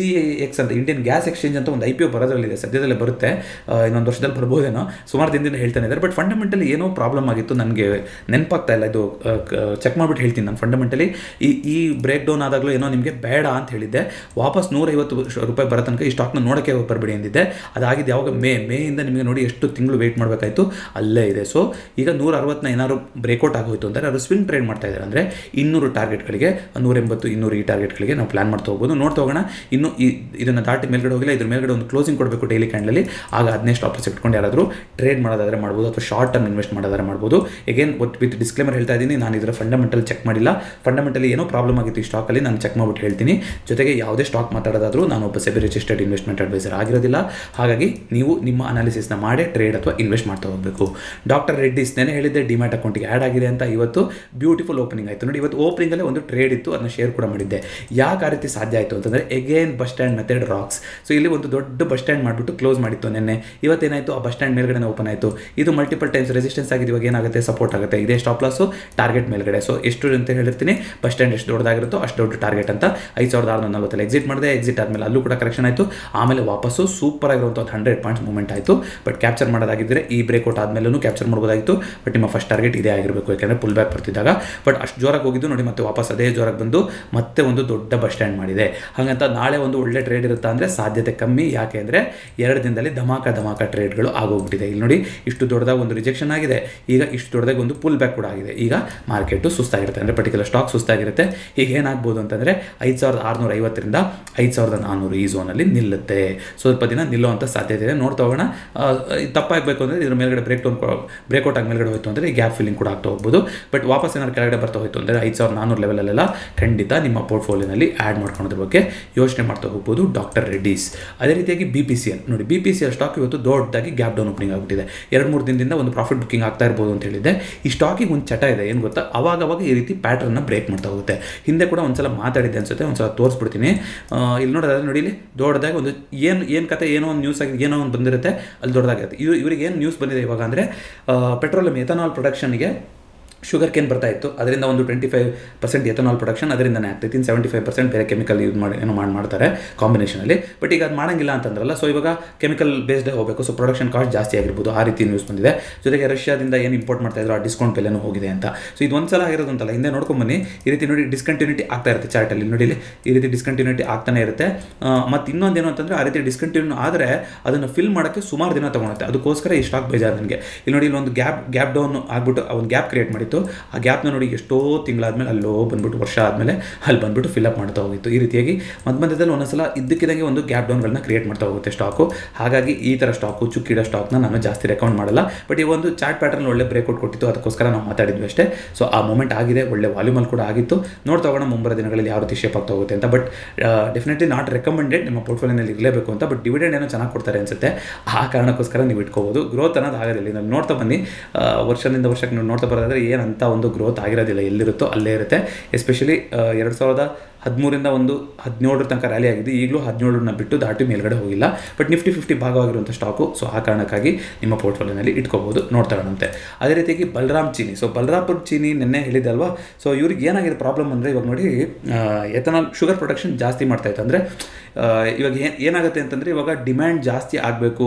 [SPEAKER 1] ಎಕ್ಸ್ ಅಂತ ಇಂಡಿಯನ್ ಗ್ಯಾಸ್ ಎಕ್ಸ್ಚೇಂಜ್ ಅಂತ ಒಂದು ಐ ಪಿ ಒ ಬರೋದ್ರಲ್ಲಿದೆ ಸದ್ಯದಲ್ಲೇ ಬರುತ್ತೆ ಆ, ಇನ್ನೊಂದು ವರ್ಷದಲ್ಲಿ ಬರ್ಬೋದೇನೋ ಸುಮಾರು ದಿನದಿಂದ ಹೇಳ್ತಾನೆ ಇದ್ದಾರೆ ಬಟ್ ಫಂಡಮೆಂಟಲಿ ಏನೋ ಪ್ರಾಬ್ಲಮ್ ಆಗಿತ್ತು ನನಗೆ ನೆನಪಾಗ್ತಾ ಇಲ್ಲ ಇದು ಚೆಕ್ ಮಾಡಿಬಿಟ್ಟು ಹೇಳ್ತೀನಿ ನಾನು ಫಂಡಮೆಂಟಲಿ ಈ ಈ ಬ್ರೇಕ್ ಡೌನ್ ಆದಾಗಲೂ ಏನೋ ನಿಮಗೆ ಬೇಡ ಅಂತ ಹೇಳಿದ್ದೆ ವಾಪಸ್ ನೂರೈವತ್ತು ರೂಪಾಯಿ ಬರೋ ತನಕ ಈ ಸ್ಟಾಕ್ನ ನೋಡೋಕ್ಕೆ ಬರಬೇಡಿ ಅಂದಿದ್ದೆ ಅದಾಗಿದ್ದು ಯಾವಾಗ ಮೇ ಮೇಯಿಂದ ನಿಮಗೆ ನೋಡಿ ಎಷ್ಟು ತಿಂಗಳು ವೆಯ್ಟ್ ಮಾಡಬೇಕಾಯ್ತು ಅಲ್ಲೇ ಇದೆ ಸೊ ಈಗ ನೂರ ಅರವತ್ತನ ಏನಾದ್ರು ಬ್ರೇಕ್ಔಟ್ ಆಗೋಯ್ತು ಅಂದರೆ ಅವರು ಸ್ವಿಂಗ್ ಟ್ರೇಡ್ ಮಾಡ್ತಾ ಇದ್ದಾರೆ ಅಂದರೆ ಇನ್ನೂರು ಟಾರ್ಗೆಟ್ಗಳಿಗೆ ನೂರ ಎಂಬತ್ತು ಇನ್ನೂರು ಈ ಟಾರ್ಗೆಟ್ಗಳಿಗೆ ನಾವು ಪ್ಲಾನ್ ಮಾಡ್ತಾ ಹೋಗ್ಬೋದು ನೋಡ್ತಾ ಹೋಗೋಣ ಇನ್ನು ಈ ಇದನ್ನು ದಾಟಿ ಮೇಲ್ಗಡೆ ಹೋಗಿಲ್ಲ ಇದ್ರ ಮೇಲ್ಗಡೆ ಒಂದು ಕ್ಲೋಸಿಂಗ್ ಕೊಡಬೇಕು ಡೈಲಿ ಕ್ಯಾಂಡಲ್ಲಿ ಆಗ ಹದಿನೈದು ಸ್ಟಾಪ್ಸ್ ಇಟ್ಕೊಂಡು ಯಾರಾದರೂ ಟ್ರೇಡ್ ಮಾಡೋದಾದ್ರೆ ಮಾಡ್ಬೋದು ಅಥವಾ ಶಾರ್ಟ್ ಟರ್ಮ್ ಇನ್ವೆಸ್ಟ್ ಮಾಡೋದಾದ್ರೆ ಮಾಡ್ಬೋದು ಎಗೇನ್ ವಿತ್ ಡಿಸ್ಕ್ಲೇಮರ್ ಹೇಳ್ತಾ ಇದ್ದೀನಿ ನಾನು ಇದರ ಫಂಡಮೆಂಟಲ್ ಚೆಕ್ ಮಾಡಿಲ್ಲ ಫಂಡಮೆಂಟಲಿ ಏನೋ ಪ್ರಾಬ್ಲಮ್ ಆಗಿತ್ತು ಈ ಸ್ಟಾಕಲ್ಲಿ ನಾನು ಚೆಕ್ ಮಾಡ್ಬಿಟ್ಟು ಹೇಳ್ತೀನಿ ಜೊತೆಗೆ ಯಾವುದೇ ಸ್ಟಾಕ್ ಮಾತಾಡೋದಾದ್ರೂ ನಾನು ಒಬ್ಬ ಸೆಬಿ ರಿಜಿಸ್ಟರ್ಡ್ ಇನ್ವೆಸ್ಟ್ಮೆಂಟ್ ಅಡ್ವೈಸರ್ ಆಗಿರೋದಿಲ್ಲ ಹಾಗಾಗಿ ನೀವು ನಿಮ್ಮ ಅನಾಲಿಸಿಸ್ನ ಮಾಡೇ ಟ್ರೇಡ್ ಅಥವಾ ಇನ್ವೆಸ್ಟ್ ಮಾಡ್ತಾ ಹೋಗಬೇಕು ಡಾಕ್ಟರ್ ರೆಡ್ಡಿಸ್ ನೆನೆ ಹೇಳಿದ್ದೆ ಡಿಮ್ಯಾಟ್ ಅಕೌಂಟಿಗೆ ಆ್ಯಡ್ ಆಗಿದೆ ಅಂತ ಇವತ್ತು ಬ್ಯೂಟಿಫುಲ್ ಓಪನಿಂಗ್ ಆಯಿತು ನೋಡಿ ಇವತ್ತು ಓಪನಿಂಗಲ್ಲೇ ಒಂದು ಟ್ರೇಡ್ ಇತ್ತು ಅದನ್ನ ಶೇರ್ ಕೂಡ ಮಾಡಿದ್ದೆ ಯಾಕೆ ಆ ರೀತಿ ಸಾಧ್ಯ ಆಯಿತು ಅಂತಂದರೆ again bus stand method rocks so ಇಲ್ಲಿ ಒಂದು ದೊಡ್ಡ ಬಸ್ ಸ್ಟ್ಯಾಂಡ್ ಮಾಡಿಬಿಟ್ಟು ಕ್ಲೋಸ್ ಮಾಡಿತ್ತು ನಿನ್ನೆ ಇವತ್ತೇನಾಯಿತು ಆ ಬಸ್ ಸ್ಟ್ಯಾಂಡ್ ಮೇಲ್ಗಡೆ ಓಪನ್ ಆಯಿತು ಇದು ಮಲ್ಟಿಪಲ್ ಟೈಮ್ಸ್ ರೆಸಿಸ್ಟೆನ್ಸ್ ಆಗಿದೆ ಇವಾಗ ಏನಾಗುತ್ತೆ ಸಪೋರ್ಟ್ ಆಗುತ್ತೆ ಇದೇ ಸ್ಟಾಪ್ ಲಾಸು ಟಾರ್ಗೆಟ್ ಮೇಲ್ಗಡೆ ಸೊ ಎಷ್ಟು ಅಂತ ಹೇಳಿರ್ತೀನಿ ಬಸ್ ಸ್ಟ್ಯಾಂಡ್ ಎಷ್ಟು ದೊಡ್ಡದಾಗಿರುತ್ತೋ ಅಷ್ಟು ದೊಡ್ಡ ಟಾರ್ಗೆಟ್ ಅಂತ ಐದು ಸಾವಿರದ ಆರುನೂರ ನಲವತ್ತಲ್ಲಿ ಎಕ್ಸಿಟ್ ಮಾಡಿದೆ ಎಕ್ಸಿಟ್ ಆದಮೇಲೆ ಅಲ್ಲೂ ಕೂಡ ಕರೆಕ್ಷನ್ ಆಯಿತು ಆಮೇಲೆ ವಾಪಸ್ಸು ಸೂಪರ್ ಆಗಿರುವಂಥ ಒಂದು ಹಂಡ್ರೆಡ್ ಪಾಯಿಂಟ್ಸ್ ಮೂವ್ಮೆಂಟ್ ಆಯಿತು ಬಟ್ ಕ್ಯಾಪ್ಚರ್ ಮಾಡೋದಾಗಿದ್ದರೆ ಈ ಬ್ರೇಕ್ಔಟ್ ಆದಮೇಲೂ ಕ್ಯಾಪ್ಚರ್ ಮಾಡ್ಬೋದಾಗಿತ್ತು ಬಟ್ ನಿಮ್ಮ ಫಸ್ಟ್ ಟಾರ್ಗೆಟ್ ಇದೇ ಆಗಿರಬೇಕು ಯಾಕಂದರೆ ಪುಲ್ ಬ್ಯಾಕ್ ಬರ್ತಿದ್ದಾಗ ಬಟ್ ಅಷ್ಟು ಜೋರಾಗಿ ಹೋಗಿದ್ದು ನೋಡಿ ಮತ್ತೆ ವಾಪಸ್ ಅದೇ ಜೋರಾಗಿ ಬಂದು ಮತ್ತೆ ಒಂದು ದೊಡ್ಡ ಬಸ್ ಸ್ಟ್ಯಾಂಡ್ ಮಾಡಿದೆ ಹಾಗಂತ ನಾಳೆ ಒಂದು ಒಳ್ಳೆ ಟ್ರೇಡ್ ಇರುತ್ತಾ ಅಂದರೆ ಸಾಧ್ಯತೆ ಕಮ್ಮಿ ಯಾಕೆ ಅಂದರೆ ಎರಡು ದಿನದಲ್ಲಿ ಧಮಾಕ ಧಮಾಕ ಟ್ರೇಡ್ಗಳು ಆಗೋಗ್ಬಿಟ್ಟಿದೆ ಇಲ್ಲಿ ನೋಡಿ ಇಷ್ಟು ದೊಡ್ಡದಾಗಿ ಒಂದು ರಿಜೆಕ್ಷನ್ ಆಗಿದೆ ಈಗ ಇಷ್ಟು ದೊಡ್ಡದಾಗಿ ಒಂದು ಪುಲ್ ಬ್ಯಾಕ್ ಕೂಡ ಆಗಿದೆ ಈಗ ಮಾರ್ಕೆಟು ಸುಸ್ತಾಗಿರುತ್ತೆ ಅಂದರೆ ಪರ್ಟಿಕ್ಯುಲರ್ ಸ್ಟಾಕ್ ಸುಸ್ತಾಗಿರುತ್ತೆ ಈಗ ಏನಾಗ್ಬೋದು ಅಂತಂದರೆ ಐದು ಸಾವಿರದ ಆರುನೂರ ಐವತ್ತರಿಂದ ಐದು ಸಾವಿರದ ನಾನ್ನೂರು ಈ ಝೋನಲ್ಲಿ ನಿಲ್ಲುತ್ತೆ ಸ್ವಲ್ಪ ದಿನ ನಿಲ್ಲುವಂಥ ಸಾಧ್ಯತೆ ಇದೆ ನೋಡ್ತಾ ಹೋಗೋಣ ಆ, ಇದು ತಪ್ಪಾಗಬೇಕು ಅಂದರೆ ಇದ್ರ ಮೇಲ್ಗಡೆ ಬ್ರೇಕ್ ಡೌನ್ ಬ್ರೇಕ್ಔಟ್ ಆಗಿ ಮೇಲ್ಗಡೆ ಹೋಯ್ತು ಅಂದರೆ ಗ್ಯಾಪ್ ಫಿಲ್ಲಿಂಗ್ ಕೂಡ ಆಗ್ತಾ ಹೋಗ್ಬೋದು ಬಟ್ ವಾಪಸ್ ಏನಾದ್ರು ಕೆಳಗಡೆ ಬರ್ತಾ ಹೋಯ್ತು ಅಂದರೆ ಐದು ಸಾವಿರದ ನಾನ್ನೂರು ಲೆವೆಲಲ್ಲೆಲ್ಲ ಖಂಡಿತ ನಿಮ್ಮ ಪೋರ್ಟ್ಫೋಲಿಯೋನಲ್ಲಿ ಆ್ಯಡ್ ಮಾಡ್ಕೊಳೋದ್ರ ಬಗ್ಗೆ ಯೋಚನೆ ಮಾಡ್ತಾ ಹೋಗ್ಬೋದು ಡಾಕ್ಟರ್ ರೆಡ್ಡೀಸ್ ಅದೇ ರೀತಿಯಾಗಿ ಬಿ ಪಿ ಸಿ ಎಲ್ ನೋಡಿ B P C L stock ಇವತ್ತು ದೊಡ್ಡದಾಗಿ ಗ್ಯಾಪ್ ಡೌನ್ ಓಪನಿಂಗ್ ಆಗಿಬಿಟ್ಟಿದೆ ಎರಡು ಮೂರು ದಿನದಿಂದ ಒಂದು ಪ್ರಾಫಿಟ್ ಬುಕ್ಕಿಂಗ್ ಆಗ್ತಾ ಇರ್ಬೋದು ಅಂತ ಹೇಳಿದ್ದೆ ಈ ಸ್ಟಾಕಿಗೆ ಒಂದು ಚಟ ಇದೆ ಏನು ಗೊತ್ತಾ ಅವಾಗ ಅವಾಗ ಈ ರೀತಿ ಪ್ಯಾಟರ್ನ ಬ್ರೇಕ್ ಮಾಡ್ತಾ ಹೋಗುತ್ತೆ ಹಿಂದೆ ಕೂಡ ಒಂದ್ಸಲ ಮಾತಾಡಿದ್ದೆ ಅನ್ಸುತ್ತೆ ಒಂದ್ಸಲ ತೋರಿಸ್ಬಿಡ್ತೀನಿ ಆ, ಇಲ್ಲಿ ನೋಡೋದಾದ್ರೆ ನೋಡಿ ಇಲ್ಲಿ ದೊಡ್ಡದಾಗಿ ಒಂದು ಏನು ಏನು ಕತೆ ಏನೋ ಒಂದು ನ್ಯೂಸ್ ಆಗಿ ಏನೋ ಒಂದು ಬಂದಿರುತ್ತೆ ಅಲ್ಲಿ ದೊಡ್ಡದಾಗಿರುತ್ತೆ ಇವ್ರು ಇವರಿಗೆ ಏನು ನ್ಯೂಸ್ ಬಂದಿದೆ ಇವಾಗ ಅಂದರೆ ಪೆಟ್ರೋಲಿಯಂ ಎಥನಾಲ್ ಪ್ರೊಡಕ್ಷನ್ಗೆ ಶುಗರ್ ಕೇನ್ ಬರ್ತಾ ಇತ್ತು ಅದರಿಂದ ಒಂದು twenty five percent ethanol production ಅದರಿಂದನೇ ಆಗ್ತೈತಿ ಇನ್ನು ಸೆವೆಂಟಿ ಫೈವ್ ಪರ್ಸೆಂಟ್ ಬೇರೆ ಕೆಮಿಕಲ್ ಯೂಸ್ ಮಾಡಿ ಏನೋ ಮಾಡಿ ಮಾಡ್ತಾರೆ ಕಾಂಬಿನೇಷನಲ್ಲಿ ಬಟ್ ಈಗ ಅದು ಮಾಡಂಗಿಲ್ಲ ಅಂತಂದ್ರಲ್ಲ ಸೊ ಇವಾಗ ಕೆಮಿಕಲ್ ಬೇಸ್ಡ್ ಹೋಗಬೇಕು ಸೊ ಪ್ರೊಡಕ್ಷನ್ ಕಾಸ್ಟ್ ಜಾಸ್ತಿ ಆಗಿರ್ಬೋದು ಆ ರೀತಿ ನ್ಯೂಸ್ ಬಂದಿದೆ ಜೊತೆಗೆ ರಷ್ಯಾದಿಂದ ಏನು ಇಂಪೋರ್ಟ್ ಮಾಡ್ತಾ ಇದ್ರು ಆ ಡಿಸ್ಕೌಂಟ್ ಬೆಲೆನೂ ಹೋಗಿದೆ ಅಂತ ಸೊ ಇದು ಒಂದ್ಸಲ ಆಗಿರೋದಂತಲ್ಲ ಹಿಂದೆ ನೋಡ್ಕೊಂಬನ್ನಿ ಈ ರೀತಿ ನೋಡಿ ಡಿಸ್ಕಂಟಿನ್ಯೂಟಿ ಆಗ್ತಾ ಇರುತ್ತೆ ಚಾರ್ಟಲ್ಲಿ ನೋಡಿ ಇಲ್ಲಿ ಈ ರೀತಿ ಡಿಸ್ಕಂಟಿನ್ಯೂಟಿ ಆಗ್ತಾನೆ ಇರುತ್ತೆ ಮತ್ತು ಇನ್ನೊಂದೇನು ಅಂತಂದರೆ ಆ ರೀತಿ ಡಿಸ್ಕಂಟಿನ್ಯೂ ಆದರೆ ಅದನ್ನು ಫಿಲ್ ಮಾಡೋಕ್ಕೆ ಸುಮಾರು ದಿನ ತೊಗೊಳುತ್ತೆ ಅದಕ್ಕೋಸ್ಕರ ಈ ಸ್ಟಾಕ್ ಬೇಜಾರು ನನಗೆ ಇಲ್ಲಿ ನೋಡಿ ಇಲ್ಲಿ ಒಂದು ಗ್ಯಾಪ್ ಗ್ಯಾಪ್ ಡೌನ್ ಆಗ್ಬಿಟ್ಟು ಒಂದು ಗ್ಯಾಪ್ ಕ್ರಿಯೇಟ್ ಮಾಡಿತ್ತು ಆ ಗ್ಯಾಪ್ನ ನೋಡಿ ಎಷ್ಟೋ ತಿಂಗಳಾದ್ಮೇಲೆ ಅಲ್ಲೋ ಬಂದ್ಬಿಟ್ಟು ವರ್ಷ ಆದಮೇಲೆ ಅಲ್ಲಿ ಬಂದ್ಬಿಟ್ಟು ಫಿಲ್ಅಪ್ ಮಾಡ್ತಾ ಹೋಗಿತ್ತು ಈ ರೀತಿಯಾಗಿ ಮಧ್ಯ ಮಧ್ಯದಲ್ಲಿ ಒಂದೊಂದ್ಸಲ ಇದ್ದಕ್ಕಿದ್ದಂಗೆ ಒಂದು ಗ್ಯಾಪ್ ಡೌನ್ಗಳನ್ನ ಕ್ರಿಯೇಟ್ ಮಾಡ್ತಾ ಹೋಗುತ್ತೆ ಸ್ಟಾಕು ಹಾಗಾಗಿ ಈ ಥರ ಸ್ಟಾಕು ಚುಕ್ಕಿಡೋ ಸ್ಟಾಕ್ನ ನಾನು ಜಾಸ್ತಿ ರೆಕಮೆಂಡ್ ಮಾಡಲ್ಲ ಬಟ್ ಈ ಒಂದು ಚಾರ್ಟ್ ಪ್ಯಾಟರ್ನ್ ಒಳ್ಳೆ ಬ್ರೇಕ್ಔಟ್ ಕೊಟ್ಟಿತ್ತು ಅದಕ್ಕೋಸ್ಕರ ನಾವು ಮಾತಾಡಿದ್ವಿ ಅಷ್ಟೇ ಸೊ ಆ ಮೂಮೆಂಟ್ ಆಗಿದೆ ಒಳ್ಳೆ ವಾಲ್ಯೂಮಲ್ಲಿ ಕೂಡ ಆಗಿತ್ತು ನೋಡ್ತಾ ಹೋಗೋಣ ಮುಂಬರೋ ದಿನಗಳಲ್ಲಿ ಯಾವ ರೀತಿ ಶೇಪ್ ಆಗ್ತಾ ಹೋಗುತ್ತೆ ಅಂತ ಬಟ್ ಡೆಫಿನೆಟ್ಲಿ ನಾಟ್ ರೆಕಮೆಂಡೆಡ್ ನಿಮ್ಮ ಪೋರ್ಟ್ಫೋಲಿಯೋನಲ್ಲಿ ಇರಲೇಬೇಕು ಅಂತ ಬಟ್ ಡಿವಿಡೆಂಡ್ ಏನೋ ಚೆನ್ನಾಗಿ ಕೊಡ್ತಾರೆ ಅನ್ಸುತ್ತೆ ಆ ಕಾರಣಕ್ಕೋಸ್ಕರ ನೀವು ಇಟ್ಕೋಬೋದು ಗ್ರೋತ್ ಅನ್ನೋದು ಆಗೋದಿಲ್ಲ ನಾನು ನೋಡ್ತಾ ಬನ್ನಿ ಆ, ವರ್ಷದಿಂದ ವರ್ಷಕ್ಕೆ ನೀವು ನೋಡ್ತಾ ಬರೋದಾದ್ರೆ ಏನಂತ ಒಂದು ಗ್ರೋತ್ ಆಗಿರೋದಿಲ್ಲ ಎಲ್ಲಿರುತ್ತೋ ಅಲ್ಲೇ ಇರುತ್ತೆ ಎಸ್ಪೆಷಲಿ ಎರಡು ಸಾವಿರದ ಹದಿಮೂರಿಂದ ಒಂದು ಹದಿನೇಳರ ತನಕ ರ್ಯಾಲಿ ಆಗಿದೆ ಈಗಲೂ ಹದಿನೇಳರನ್ನ ಬಿಟ್ಟು ದಾಟಿ ಮೇಲ್ಗಡೆ ಹೋಗಿಲ್ಲ ಬಟ್ ನಿಫ್ಟಿ ಫಿಫ್ಟಿ ಭಾಗವಾಗಿರುವಂಥ ಸ್ಟಾಕು ಸೊ ಆ ಕಾರಣಕ್ಕಾಗಿ ನಿಮ್ಮ ಪೋರ್ಟ್ಫೋಲಿಯೋನಲ್ಲಿ ಇಟ್ಕೋಬೋದು ನೋಡ್ತಾ ಇರೋಣಂತೆ ಅದೇ ರೀತಿಯಾಗಿ ಬಲರಾಮ್ ಚೀನಿ ಸೊ ಬಲರಾಪುರ್ ಚೀನಿ ನಿನ್ನೆ ಹೇಳಿದೆ ಅಲ್ವಾ ಸೊ ಇವ್ರಿಗೆ ಏನಾಗಿದೆ ಪ್ರಾಬ್ಲಮ್ ಅಂದರೆ ಇವಾಗ ನೋಡಿ ಎಥನಾಲ್ ಶುಗರ್ ಪ್ರೊಡಕ್ಷನ್ ಜಾಸ್ತಿ ಮಾಡ್ತಾ ಇತ್ತು ಅಂದರೆ ಇವಾಗ ಏನು ಏನಾಗುತ್ತೆ ಅಂತಂದರೆ ಇವಾಗ ಡಿಮ್ಯಾಂಡ್ ಜಾಸ್ತಿ ಆಗಬೇಕು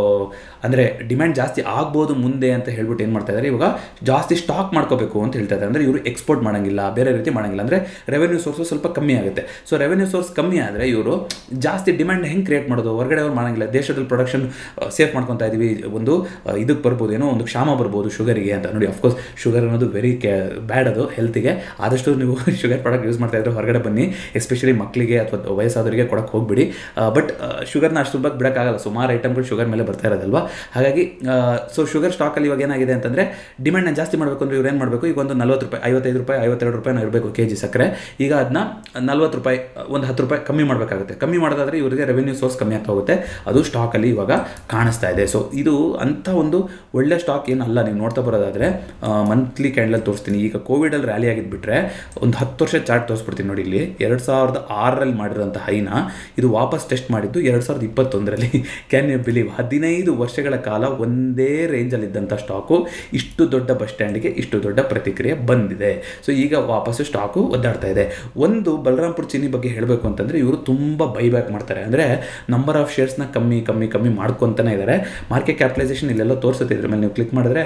[SPEAKER 1] ಅಂದರೆ ಡಿಮ್ಯಾಂಡ್ ಜಾಸ್ತಿ ಆಗ್ಬೋದು ಮುಂದೆ ಅಂತ ಹೇಳ್ಬಿಟ್ಟು ಏನು ಮಾಡ್ತಾ ಇದ್ದಾರೆ ಇವಾಗ ಜಾಸ್ತಿ ಸ್ಟಾಕ್ ಮಾಡ್ಕೋಬೇಕು ಅಂತ ಹೇಳ್ತಾ ಇದ್ದಾರೆ ಅಂದರೆ ಇವರು ಎಕ್ಸ್ಪೋರ್ಟ್ ಮಾಡೋಂಗಿಲ್ಲ ಬೇರೆ ರೀತಿ ಮಾಡೋಂಗಿಲ್ಲ ಅಂದರೆ ರೆವೆನ್ಯೂ ಸೋರ್ಸು ಸ್ವಲ್ಪ ಕಮ್ಮಿ ಆಗುತ್ತೆ ಸೊ ರೆವೆನ್ಯೂ ಸೋರ್ಸ್ ಕಮ್ಮಿ ಆದರೆ ಇವರು ಜಾಸ್ತಿ ಡಿಮ್ಯಾಂಡ್ ಹೆಂಗೆ ಕ್ರಿಯೇಟ್ ಮಾಡೋದು ಹೊರಗಡೆ ಅವ್ರು ಮಾಡೋಂಗಿಲ್ಲ ದೇಶದಲ್ಲಿ ಪ್ರೊಡಕ್ಷನ್ ಸೇಫ್ ಮಾಡ್ಕೊತಾ ಇದೀವಿ ಒಂದು ಇದಕ್ಕೆ ಬರ್ಬೋದು ಏನೋ ಒಂದು ಕ್ಷಾಮ ಬರ್ಬೋದು ಶುಗರಿಗೆ ಅಂತ ನೋಡಿ ಅಫ್ಕೋರ್ಸ್ ಶುಗರ್ ಅನ್ನೋದು ವೆರಿ ಕೆ ಬ್ಯಾಡ್ ಅದು ಹೆಲ್ತಿಗೆ ಆದಷ್ಟು ನೀವು ಶುಗರ್ ಪ್ರಾಡಕ್ಟ್ ಯೂಸ್ ಮಾಡ್ತಾ ಇದ್ರೆ ಹೊರಗಡೆ ಬನ್ನಿ ಎಸ್ಪೆಷಲಿ ಮಕ್ಕಳಿಗೆ ಅಥವಾ ವಯಸ್ಸಾದವರಿಗೆ ಕೊಡಕ್ಕೆ ಹೋಗ್ಬಿಡಿ ಬಟ್ ಶುಗರ್ನ ಅಷ್ಟು ಸುಲಭ ಬಿಡೋಕ್ಕಾಗಲ್ಲ ಸುಮಾರು ಐಟಮ್ಗಳು ಶುಗರ್ ಮೇಲೆ ಬರ್ತಾ ಇರೋದಲ್ವಾ ಹಾಗಾಗಿ ಸೊ ಶುಗರ್ ಸ್ಟಾಕಲ್ಲಿ ಇವಾಗ ಏನಾಗಿದೆ ಅಂತಂದರೆ ಡಿಮ್ಯಾಂಡ್ನ ಜಾಸ್ತಿ ಮಾಡಬೇಕು ಅಂದರೆ ಇವ್ರು ಏನು ಮಾಡಬೇಕು ಈಗ ಒಂದು ನಲ್ವತ್ತು ರೂಪಾಯಿ ಐವತ್ತೈದು ರೂಪಾಯಿ ಐವತ್ತೆರಡು ರೂಪಾಯಿ ಇರಬೇಕು ಕೆ ಜಿ ಸಕ್ಕರೆ ಈಗ ಅದನ್ನ ನಲ್ವತ್ತು ರೂಪಾಯಿ ಒಂದು ಹತ್ತು ರೂಪಾಯಿ ಕಮ್ಮಿ ಮಾಡಬೇಕಾಗುತ್ತೆ ಕಮ್ಮಿ ಮಾಡೋದಾದ್ರೆ ಇವರಿಗೆ ರೆವೆನ್ಯೂ ಸೋರ್ಸ್ ಕಮ್ಮಿ ಆಗ್ತಾ ಹೋಗುತ್ತೆ ಅದು ಸ್ಟಾಕಲ್ಲಿ ಇವಾಗ ಕಾಣಿಸ್ತಾ ಇದೆ ಸೊ ಇದು ಅಂಥ ಒಂದು ಒಳ್ಳೆ ಸ್ಟಾಕ್ ಏನಲ್ಲ ನೀವು ನೋಡ್ತಾ ಬರೋದಾದರೆ ಮಂತ್ಲಿ ಕ್ಯಾಂಡಲ್ ತೋರಿಸ್ತೀನಿ ಈಗ ಕೋವಿಡಲ್ಲಿ ರ್ಯಾಲಿ ಆಗಿದ್ಬಿಟ್ರೆ ಒಂದು ಹತ್ತು ವರ್ಷ ಚಾರ್ಟ್ ತೋರಿಸ್ಬಿಡ್ತೀನಿ ನೋಡಿ ಇಲ್ಲಿ ಎರಡು ಸಾವಿರದ ಆರರಲ್ಲಿ ಮಾಡಿರೋಂಥ ಹೈನ ಇದು ವಾಪಸ್ ಟೆಸ್ಟ್ ಮಾಡಿದ್ದು ಎರಡು ಸಾವಿರದ ಇಪ್ಪತ್ತೊಂದರಲ್ಲಿ ಕ್ಯಾನ್ ಯು ಬಿಲೀವ್ ಹದಿನೈದು ವರ್ಷಗಳ ಕಾಲ ಒಂದೇ ರೇಂಜಲ್ಲಿದ್ದಂಥ ಸ್ಟಾಕು ಇಷ್ಟು ದೊಡ್ಡ ಬಸ್ ಸ್ಟ್ಯಾಂಡಿಗೆ ಇಷ್ಟು ದೊಡ್ಡ ಪ್ರತಿಕ್ರಿಯೆ ಬಂದಿದೆ ಸೊ ಈಗ ವಾಪಸ್ಸು ಸ್ಟಾಕು ಒದ್ದಾಡ್ತಾ ಇದೆ ಒಂದು ಬಲರಾಮ್ಪುರ್ ಚೀನಿ ಬಗ್ಗೆ ಹೇಳಬೇಕು ಅಂತಂದರೆ ಇವರು ತುಂಬ ಬೈಬ್ಯಾಕ್ ಮಾಡ್ತಾರೆ ಅಂದರೆ ನಂಬರ್ ಆಫ್ ಶೇರ್ಸ್ನ ಕಮ್ಮಿ ಕಮ್ಮಿ ಕಮ್ಮಿ ಮಾಡ್ಕೊತಾನೆ ಇದ್ದಾರೆ ಮಾರ್ಕೆಟ್ ಕ್ಯಾಪಿಟಲೈಸೇಷನ್ ಇಲ್ಲೆಲ್ಲ ತೋರಿಸುತ್ತೆ ಇದ್ರ ಮೇಲೆ ನೀವು ಕ್ಲಿಕ್ ಮಾಡಿದ್ರೆ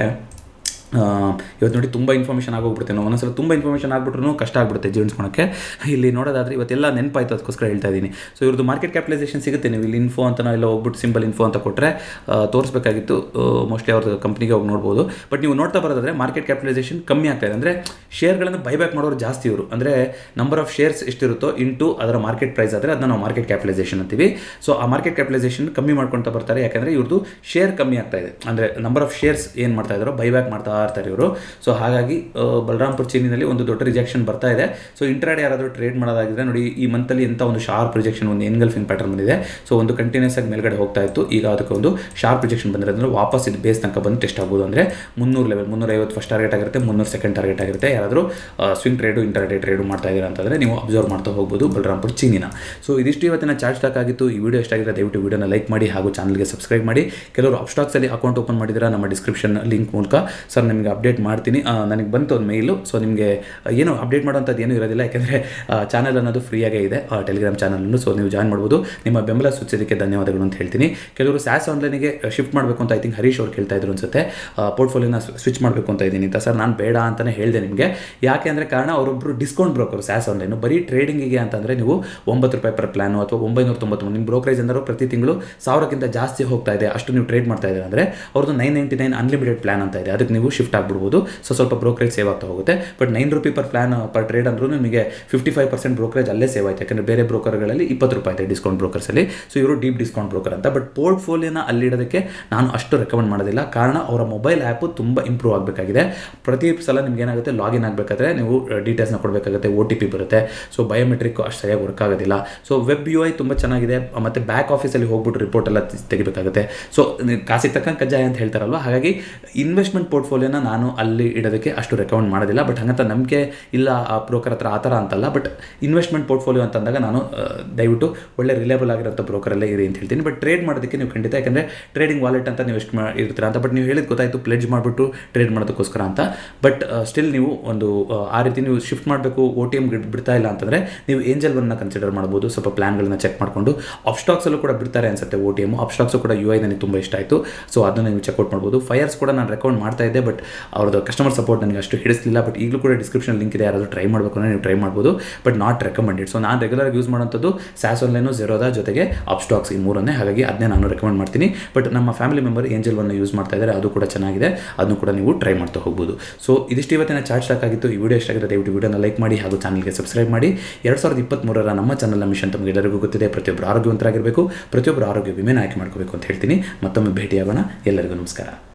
[SPEAKER 1] ಆ, ಇವತ್ತು ನೋಡಿ ತುಂಬ ಇನ್ಫಾರ್ಮೇಷನ್ ಆಗೋಗ್ಬಿಡುತ್ತೆ ನಾವು ಒಂದೊಂದ್ಸಲ ತುಂಬ ಇನ್ಫಾರ್ಮೇಷನ್ ಆಗ್ಬಿಟ್ರು ಕಷ್ಟ ಆಗ್ಬಿಡುತ್ತೆ ಜೀವನಿಸ್ಕೊಳಕ್ಕೆ ಇಲ್ಲಿ ನೋಡೋದಾದ್ರೆ ಇವತ್ತೆಲ್ಲ ನೆನಪಾಯ್ತು ಅದಕ್ಕೋಸ್ಕರ ಹೇಳ್ತಾ ಇದ್ದೀನಿ ಸೊ ಇವ್ರದ್ದು ಮಾರ್ಕೆಟ್ ಕ್ಯಾಪಿಟಲೈಸೇಷನ್ ಸಿಗುತ್ತೆ ನೀವು ಇಲ್ಲಿ ಇನ್ಫೋ ಅಂತ ಎಲ್ಲ ಹೋಗ್ಬಿಟ್ಟು ಸಿಂಬಲ್ ಇನ್ಫೋ ಅಂತ ಕೊಟ್ಟರೆ ತೋರಿಸ್ಬೇಕಾಗಿತ್ತು ಮೋಸ್ಟ್ಲಿ ಅವ್ರದ್ದು ಕಂಪ್ನಿಗೆ ಹೋಗಿ ನೋಡ್ಬೋದು ಬಟ್ ನೀವು ನೋಡ್ತಾ ಬರೋದಾದ್ರೆ ಮಾರ್ಕೆಟ್ ಕ್ಯಾಪಿಟಲೈಸೇಷನ್ ಕಮ್ಮಿ ಆಗ್ತಾ ಇದೆ ಅಂದರೆ ಶೇರ್ಗಳನ್ನು ಬೈಬ್ಯಾಕ್ ಮಾಡೋರು ಜಾಸ್ತಿ ಇವರು ಅಂದರೆ ನಂಬರ್ ಆಫ್ ಶೇರ್ಸ್ ಎಷ್ಟಿರುತ್ತೋ ಇಂಟು ಅದರ ಮಾರ್ಕೆಟ್ ಪ್ರೈಸ್ ಆದರೆ ಅದನ್ನ ನಾವು ಮಾರ್ಕೆಟ್ ಕ್ಯಾಪಿಟಲೈಸೇಷನ್ ಅಂತೀವಿ ಸೊ ಆ ಮಾರ್ಕೆಟ್ ಕ್ಯಾಪಿಟಲೈಸೇಷನ್ ಕಮ್ಮಿ ಮಾಡ್ಕೊಳ್ತಾ ಬರ್ತಾರೆ ಯಾಕಂದರೆ ಇವ್ರದ್ದು ಶೇರ್ ಕಮ್ಮಿ ಆಗ್ತಾ ಇದೆ ಅಂದರೆ ನಂಬರ್ ಆಫ್ ಶೇರ್ಸ್ ಏನು ಮಾಡ್ತಾ ಇದ್ದಾರೋ ಬೈಬ್ಯಾಕ್ ಮಾಡ್ತಾ ಇರ್ತಾರೆ ಇವರು ಸೊ ಹಾಗಾಗಿ ಆ, ಬಲರಾಮ್ಪುರ್ ಚೀನಿನಲ್ಲಿ ಒಂದು ದೊಡ್ಡ ರಿಜೆಕ್ಷನ್ ಬರ್ತಾ ಇದೆ ಸೊ ಇಂಟ್ರಾಡೇ ಯಾರಾದರೂ ಟ್ರೇಡ್ ಮಾಡೋದಾಗಿದ್ರೆ ನೋಡಿ ಈ ಮಂತಲ್ಲಿ ಎಂಥ ಒಂದು ಶಾರ್ಪ್ ರಿಜೆಕ್ಷನ್ ಒಂದು ಎನ್ಗಲ್ಫಿಂಗ್ ಪ್ಯಾಟರ್ನ್ ಬಂದಿದೆ ಸೊ ಒಂದು ಕಂಟಿನ್ಯೂಸ್ ಆಗಿ ಮೇಲ್ಗಡೆ ಹೋಗ್ತಾ ಇತ್ತು ಈಗ ಅದಕ್ಕೆ ಒಂದು ಶಾರ್ಪ್ ರಿಜೆಕ್ಷನ್ ಬಂದಿರೋದ್ರಿಂದ ವಾಪಸ್ ಇದು ಬೇಸ್ ತನಕ ಬಂದು ಟೆಸ್ಟ್ ಆಗ್ಬೋದು ಅಂದರೆ ಮುನ್ನೂರು ಲೆವೆಲ್ ಮುನ್ನೂರೈವತ್ತು ಫಸ್ಟ್ ಟಾರ್ಗೆಟ್ ಆಗಿರುತ್ತೆ ಮುನ್ನೂರು ಸೆಕೆಂಡ್ ಟಾರ್ಗೆಟ್ ಆಗಿರುತ್ತೆ ಯಾರಾದರೂ ಸ್ವಿಂಗ್ ಟ್ರೇಡು ಇಂಟರ್ಡೇ ಟ್ರೇಡು ಮಾಡ್ತಾ ಇದ್ದೀರಾ ಅಂತಂದರೆ ನೀವು ಅಬ್ಸರ್ವ್ ಮಾಡ್ತಾ ಹೋಗ್ಬೋದು ಬಲರಾಮ್ಪುರ್ ಚೀನಿನ ಸೊ ಇದಿಷ್ಟು ಇವತ್ತಿನ ಚಾರ್ಜ್ ಸ್ಟಾಕ್ ಆಗಿತ್ತು ಈ ವಿಡಿಯೋ ಇಷ್ಟ ಆಗಿದ್ರೆ ದಯವಿಟ್ಟು ವಿಡಿಯೋನ ಲೈಕ್ ಮಾಡಿ ಹಾಗೂ ಚಾನಲ್ಗೆ ಸಬ್ಸ್ಕ್ರೈಬ್ ಮಾಡಿ ಕೆಲವರು ಅಪ್ಸ್ಟಾಕ್ಸಲ್ಲಿ ಅಕೌಂಟ್ ಓಪನ್ ಮಾಡಿದ್ದೀರಾ ನಮ್ಮ ಡಿಸ್ಕ್ರಿಪ್ಷನ್ ಲಿಂಕ್ ಮೂಲಕ ಸರ್ ನಿಮಗೆ ಅಪ್ಡೇಟ್ ಮಾಡ್ತೀನಿ ಆ, ನನಗೆ ಬಂತು ಒಂದು ಮೇಲು ಸೊ ನಿಮಗೆ ಏನು ಅಪ್ಡೇಟ್ ಮಾಡೋಂಥದ್ದು ಏನೂ ಇರೋದಿಲ್ಲ ಯಾಕೆಂದರೆ ಚಾನಲ್ ಅನ್ನೋದು ಫ್ರೀಯಾಗೇ ಇದೆ ಟೆಲಿಗ್ರಾಮ್ ಚಾನಲನ್ನು ಸೊ ನೀವು ಜಾಯ್ನ್ ಮಾಡ್ಬೋದು ನಿಮ್ಮ ಬೆಂಬಲ ಸೂಚಿಸೋದಕ್ಕೆ ಧನ್ಯವಾದಗಳು ಅಂತ ಹೇಳ್ತೀನಿ ಕೆಲವರು ಸ್ಯಾಸ್ ಆನ್ಲೈನಿಗೆ ಶಿಫ್ಟ್ ಮಾಡಬೇಕು ಅಂತ ಐ ಥಿಂಕ್ ಹರೀಶ್ ಅವ್ರು ಕೇಳ್ತಾ ಇದ್ರು ಅನ್ಸುತ್ತೆ ಪೋರ್ಟ್ಫೋಲಿಯೋನ ಸ್ವಿಚ್ ಮಾಡಬೇಕು ಅಂತ ಇದ್ದೀನಿ ಅಂತ ಸರ್ ನಾನು ಬೇಡ ಅಂತಲೇ ಹೇಳಿದೆ ನಿಮಗೆ ಯಾಕೆ ಅಂದರೆ ಕಾರಣ ಅವರೊಬ್ಬರು ಡಿಸ್ಕೌಂಟ್ ಬ್ರೋಕರ್ ಸ್ಯಾಸ್ ಆನ್ಲೈನು ಬರೀ ಟ್ರೇಡಿಂಗಿಗೆ ಅಂತಂದರೆ ನೀವು ಒಂಬತ್ತು ರೂಪಾಯಿ ಪರ್ ಪ್ಲಾನು ಅಥವಾ ಒಂಬೈನೂರ ತೊಂಬತ್ತೊಂಬತ್ತು ನಿಮ್ಮ ಬ್ರೋಕರೇಜ್ ಅಂದರೂ ಪ್ರತಿ ತಿಂಗಳು ಸಾವಿರಕ್ಕಿಂತ ಜಾಸ್ತಿ ಹೋಗ್ತಾ ಇದೆ ಅಷ್ಟು ನೀವು ಟ್ರೇಡ್ ಮಾಡ್ತಾ ಇದ್ದೀರಾ ಅಂದರೆ ಅವ್ರದ್ದು nine ninety nine unlimited plan ಅಂತ ಇದೆ ಅದಕ್ಕೆ ನೀವು ಶಿಫ್ಟ್ ಆಗಿಬಿಡ್ಬೋದು ಸೊ ಸ್ವಲ್ಪ ಬ್ರೋಕರೇಜ್ ಸೇವ್ ಆಗ್ತಾ ಹೋಗುತ್ತೆ but nine rupee per plan per trade ಅಂದ್ರೂ ನಿಮಗೆ ಫಿಫ್ಟಿ ಫೈವ್ ಪರ್ಸೆಂಟ್ ಬ್ರೋಕರೇಜ್ ಅಲ್ಲೇ ಸೇವ್ ಆಯ್ತು ಯಾಕಂದರೆ ಬೇರೆ ಬ್ರೋಕರ್ಗಳಲ್ಲಿ ಇಪ್ಪತ್ತು ರೂಪಾಯಿ ಇದೆ ಡಿಸ್ಕೌಂಟ್ ಬ್ರೋಕರ್ಸಲ್ಲಿ ಸೊ ಇವರು ಡೀಪ್ ಡಿಸ್ಕೌಂಟ್ ಬ್ರೋಕರ್ ಅಂತ ಬಟ್ ಪೋರ್ಟ್ಫೋಲಿಯೋನ ಅಲ್ಲಿಡೋದಕ್ಕೆ ನಾನು ಅಷ್ಟು ರೆಕಮೆಂಡ್ ಮಾಡೋದಿಲ್ಲ ಕಾರಣ ಅವರ ಮೊಬೈಲ್ ಆ್ಯಪು ತುಂಬ ಇಂಪ್ರೂವ್ ಆಗಬೇಕಾಗಿದೆ ಪ್ರತಿ ಸಲ ನಿಮ್ಗೆ ಏನಾಗುತ್ತೆ ಲಾಗಿನ್ ಆಗಬೇಕಾದ್ರೆ ನೀವು ಡೀಟೇಲ್ಸ್ನ ಕೊಡಬೇಕಾಗುತ್ತೆ ಒ ಟಿ ಪಿ ಬರುತ್ತೆ ಸೊ ಬಯೋಮೆಟ್ರಿಕ್ ಅಷ್ಟು ಸರಿಯಾಗಿ ವರ್ಕ್ ಆಗೋದಿಲ್ಲ ಸೊ ವೆಬ್ ಯು ಐ ತುಂಬ ಚೆನ್ನಾಗಿದೆ ಮತ್ತು ಬ್ಯಾಕ್ ಆಫೀಸಲ್ಲಿ ಹೋಗ್ಬಿಟ್ಟು ರಿಪೋರ್ಟ್ ಎಲ್ಲ ತೆ- ತೆಗಿಬೇಕಾಗುತ್ತೆ ಸೊ ಕಾಸಿಗೆ ತಕ್ಕಂಗೆ ಕಜ್ಜಾಯ ಅಂತ ಹೇಳ್ತಾರಲ್ವ ಹಾಗಾಗಿ ಇನ್ವೆಸ್ಟ್ಮೆಂಟ್ ಪೋರ್ಟ್ಫೋಲಿಯೋನ ನಾನು ಅಲ್ಲಿ ಇಡೋದಕ್ಕೆ ಅಷ್ಟು ರೆಕಮೆಂಡ್ ಮಾಡೋದಿಲ್ಲ ಬಟ್ ಹಂಗಂತ ನಂಬಿಕೆ ಇಲ್ಲ ಆ ಬ್ರೋಕರ್ ಹತ್ರ ಆ ಥರ ಅಂತಲ್ಲ ಬಟ್ ಇನ್ವೆಸ್ಟ್ಮೆಂಟ್ ಪೋರ್ಟ್ಫೋಲಿಯೋ ಅಂತಂದಾಗ ನಾನು ಆ, ದಯವಿಟ್ಟು ಒಳ್ಳೆ ರಿಲೇಬಲ್ ಆಗಿರೋಂಥ ಬ್ರೋಕರಲ್ಲೇ ಇರಿ ಅಂತ ಹೇಳ್ತೀನಿ ಬಟ್ ಟ್ರೇಡ್ ಮಾಡೋದಕ್ಕೆ ನೀವು ಖಂಡಿತ ಯಾಕಂದರೆ ಟ್ರೇಡಿಂಗ್ ವಾಲೆಟ್ ಅಂತ ನೀವು ಎಷ್ಟು ಮಾ ಇರ್ತೀರಾ ಅಂತ ಬಟ್ ನೀವು ಹೇಳಿದ ಗೊತ್ತಾಯಿತು ಪ್ಲೆಡ್ಜ್ ಮಾಡಿಬಿಟ್ಟು ಟ್ರೇಡ್ ಮಾಡೋದಕ್ಕೋಸ್ಕರ ಅಂತ ಬಟ್ ಸ್ಟಿಲ್ ನೀವು ಒಂದು ಆ, ಆ ರೀತಿ ನೀವು ಶಿಫ್ಟ್ ಮಾಡಬೇಕು ಓ ಟಿ ಎಮ್ ಬಿಡ್ತಾ ಇಲ್ಲ ಅಂತಂದರೆ ನೀವು ಏಂಜಲ್ ಒನ್ನ ಕನ್ಸಿಡರ್ ಮಾಡ್ಬೋದು ಸ್ವಲ್ಪ ಪ್ಲಾನ್ಗಳನ್ನ ಚೆಕ್ ಮಾಡಿಕೊಂಡು ಅಪ್ಸ್ಟಾಕ್ಸಲ್ಲೂ ಕೂಡ ಬಿಡ್ತಾರೆ ಅನ್ಸುತ್ತೆ ಓ ಟಿ ಎಮ್ ಅಪ್ಸ್ಟಾಕ್ಸು ಕೂಡ ಯು ಐ ನನಗೆ ತುಂಬ ಇಷ್ಟ ಆಯಿತು ಸೊ ಅದನ್ನು ನೀವು ಚೆಕ್ಔಟ್ ಮಾಡ್ಬೋದು ಫೈರ್ಸ್ ಕೂಡ ನಾನು ರೆಕಮೆಂಡ್ ಮಾಡ್ತಾ ಇದ್ದೆ ಬಟ್ ಅವ್ರದ್ದು ಕಸ್ಟಮರ್ ಸಪೋರ್ಟ್ ನನಗೆ ಅಷ್ಟು ಹಿಡಿಸಲಿಲ್ಲ ಬಟ್ ಈಗಲೂ ಕೂಡ ಡಿಸ್ಕ್ರಿಪ್ಷನ್ ಲಿಂಕ್ ಇದೆ ಯಾರಾದರೂ ಟ್ರೈ ಮಾಡಬೇಕು ಅಂದರೆ ನೀವು ಟ್ರೈ ಮಾಡ್ಬೋದು ಬಟ್ ನಾಟ್ ರೆಕಮೆಂಡೆಡ್ ಸೊ ನಾನು ರೆಗ್ಯುಲರ್ ಯೂಸ್ ಮಾಡೋಂಥದ್ದು ಸ್ಯಾಸ್ ಆನ್ಲೈನು ಜೆರೋದ ಜೊತೆಗೆ ಅಪ್ಸ್ಟಾಕ್ಸ್ ಈ ಮೂರನ್ನೇ ಹಾಗಾಗಿ ಅದನ್ನೇ ನಾನು ರೆಕಮೆಂಡ್ ಮಾಡ್ತೀನಿ ಬಟ್ ನಮ್ಮ ಫ್ಯಾಮಿಲಿ ಮೆಂಬರ್ ಏಂಜಲ್ ಒನ್ನ ಯೂಸ್ ಮಾಡ್ತಾ ಇದ್ದಾರೆ ಅದು ಕೂಡ ಚೆನ್ನಾಗಿದೆ ಅದನ್ನು ಕೂಡ ನೀವು ಟ್ರೈ ಮಾಡ್ತಾ ಹೋಗ್ಬೋದು ಸೊ ಇದಿಷ್ಟು ಇವತ್ತಿನ ಚಾರ್ಜ್ ಸ್ಟಾಕ್ ಆಗಿತ್ತು ಈ ವಿಡಿಯೋ ಇಷ್ಟ ಆಗಿದೆ ದಯವಿಟ್ಟು ವಿಡಿಯೋನ ಲೈಕ್ ಮಾಡಿ ಹಾಗೂ ಚಾನಲ್ಗೆ ಸಬ್ಸ್ಕ್ರೈಬ್ ಮಾಡಿ ಎರಡು ಸಾವಿರದ ಇಪ್ಪತ್ತ್ಮೂರರ ನಮ್ಮ ಚಾನಲ್ನ ಮಿಷನ್ ತಮಗೆ ಎಲ್ಲರಿಗೂ ಗೊತ್ತಿದೆ ಪ್ರತಿಯೊಬ್ಬರು ಆರೋಗ್ಯವಂತರಾಗಿರಬೇಕು ಪ್ರತಿಯೊಬ್ಬರು ಆರೋಗ್ಯ ವಿಮೆನ ಆಯ್ಕೆ ಮಾಡ್ಕೋಬೇಕು ಅಂತ ಹೇಳ್ತೀನಿ ಮತ್ತೊಮ್ಮೆ ಭೇಟಿಯಾಗೋಣ ಎಲ್ಲರಿಗೂ ನಮಸ್ಕಾರ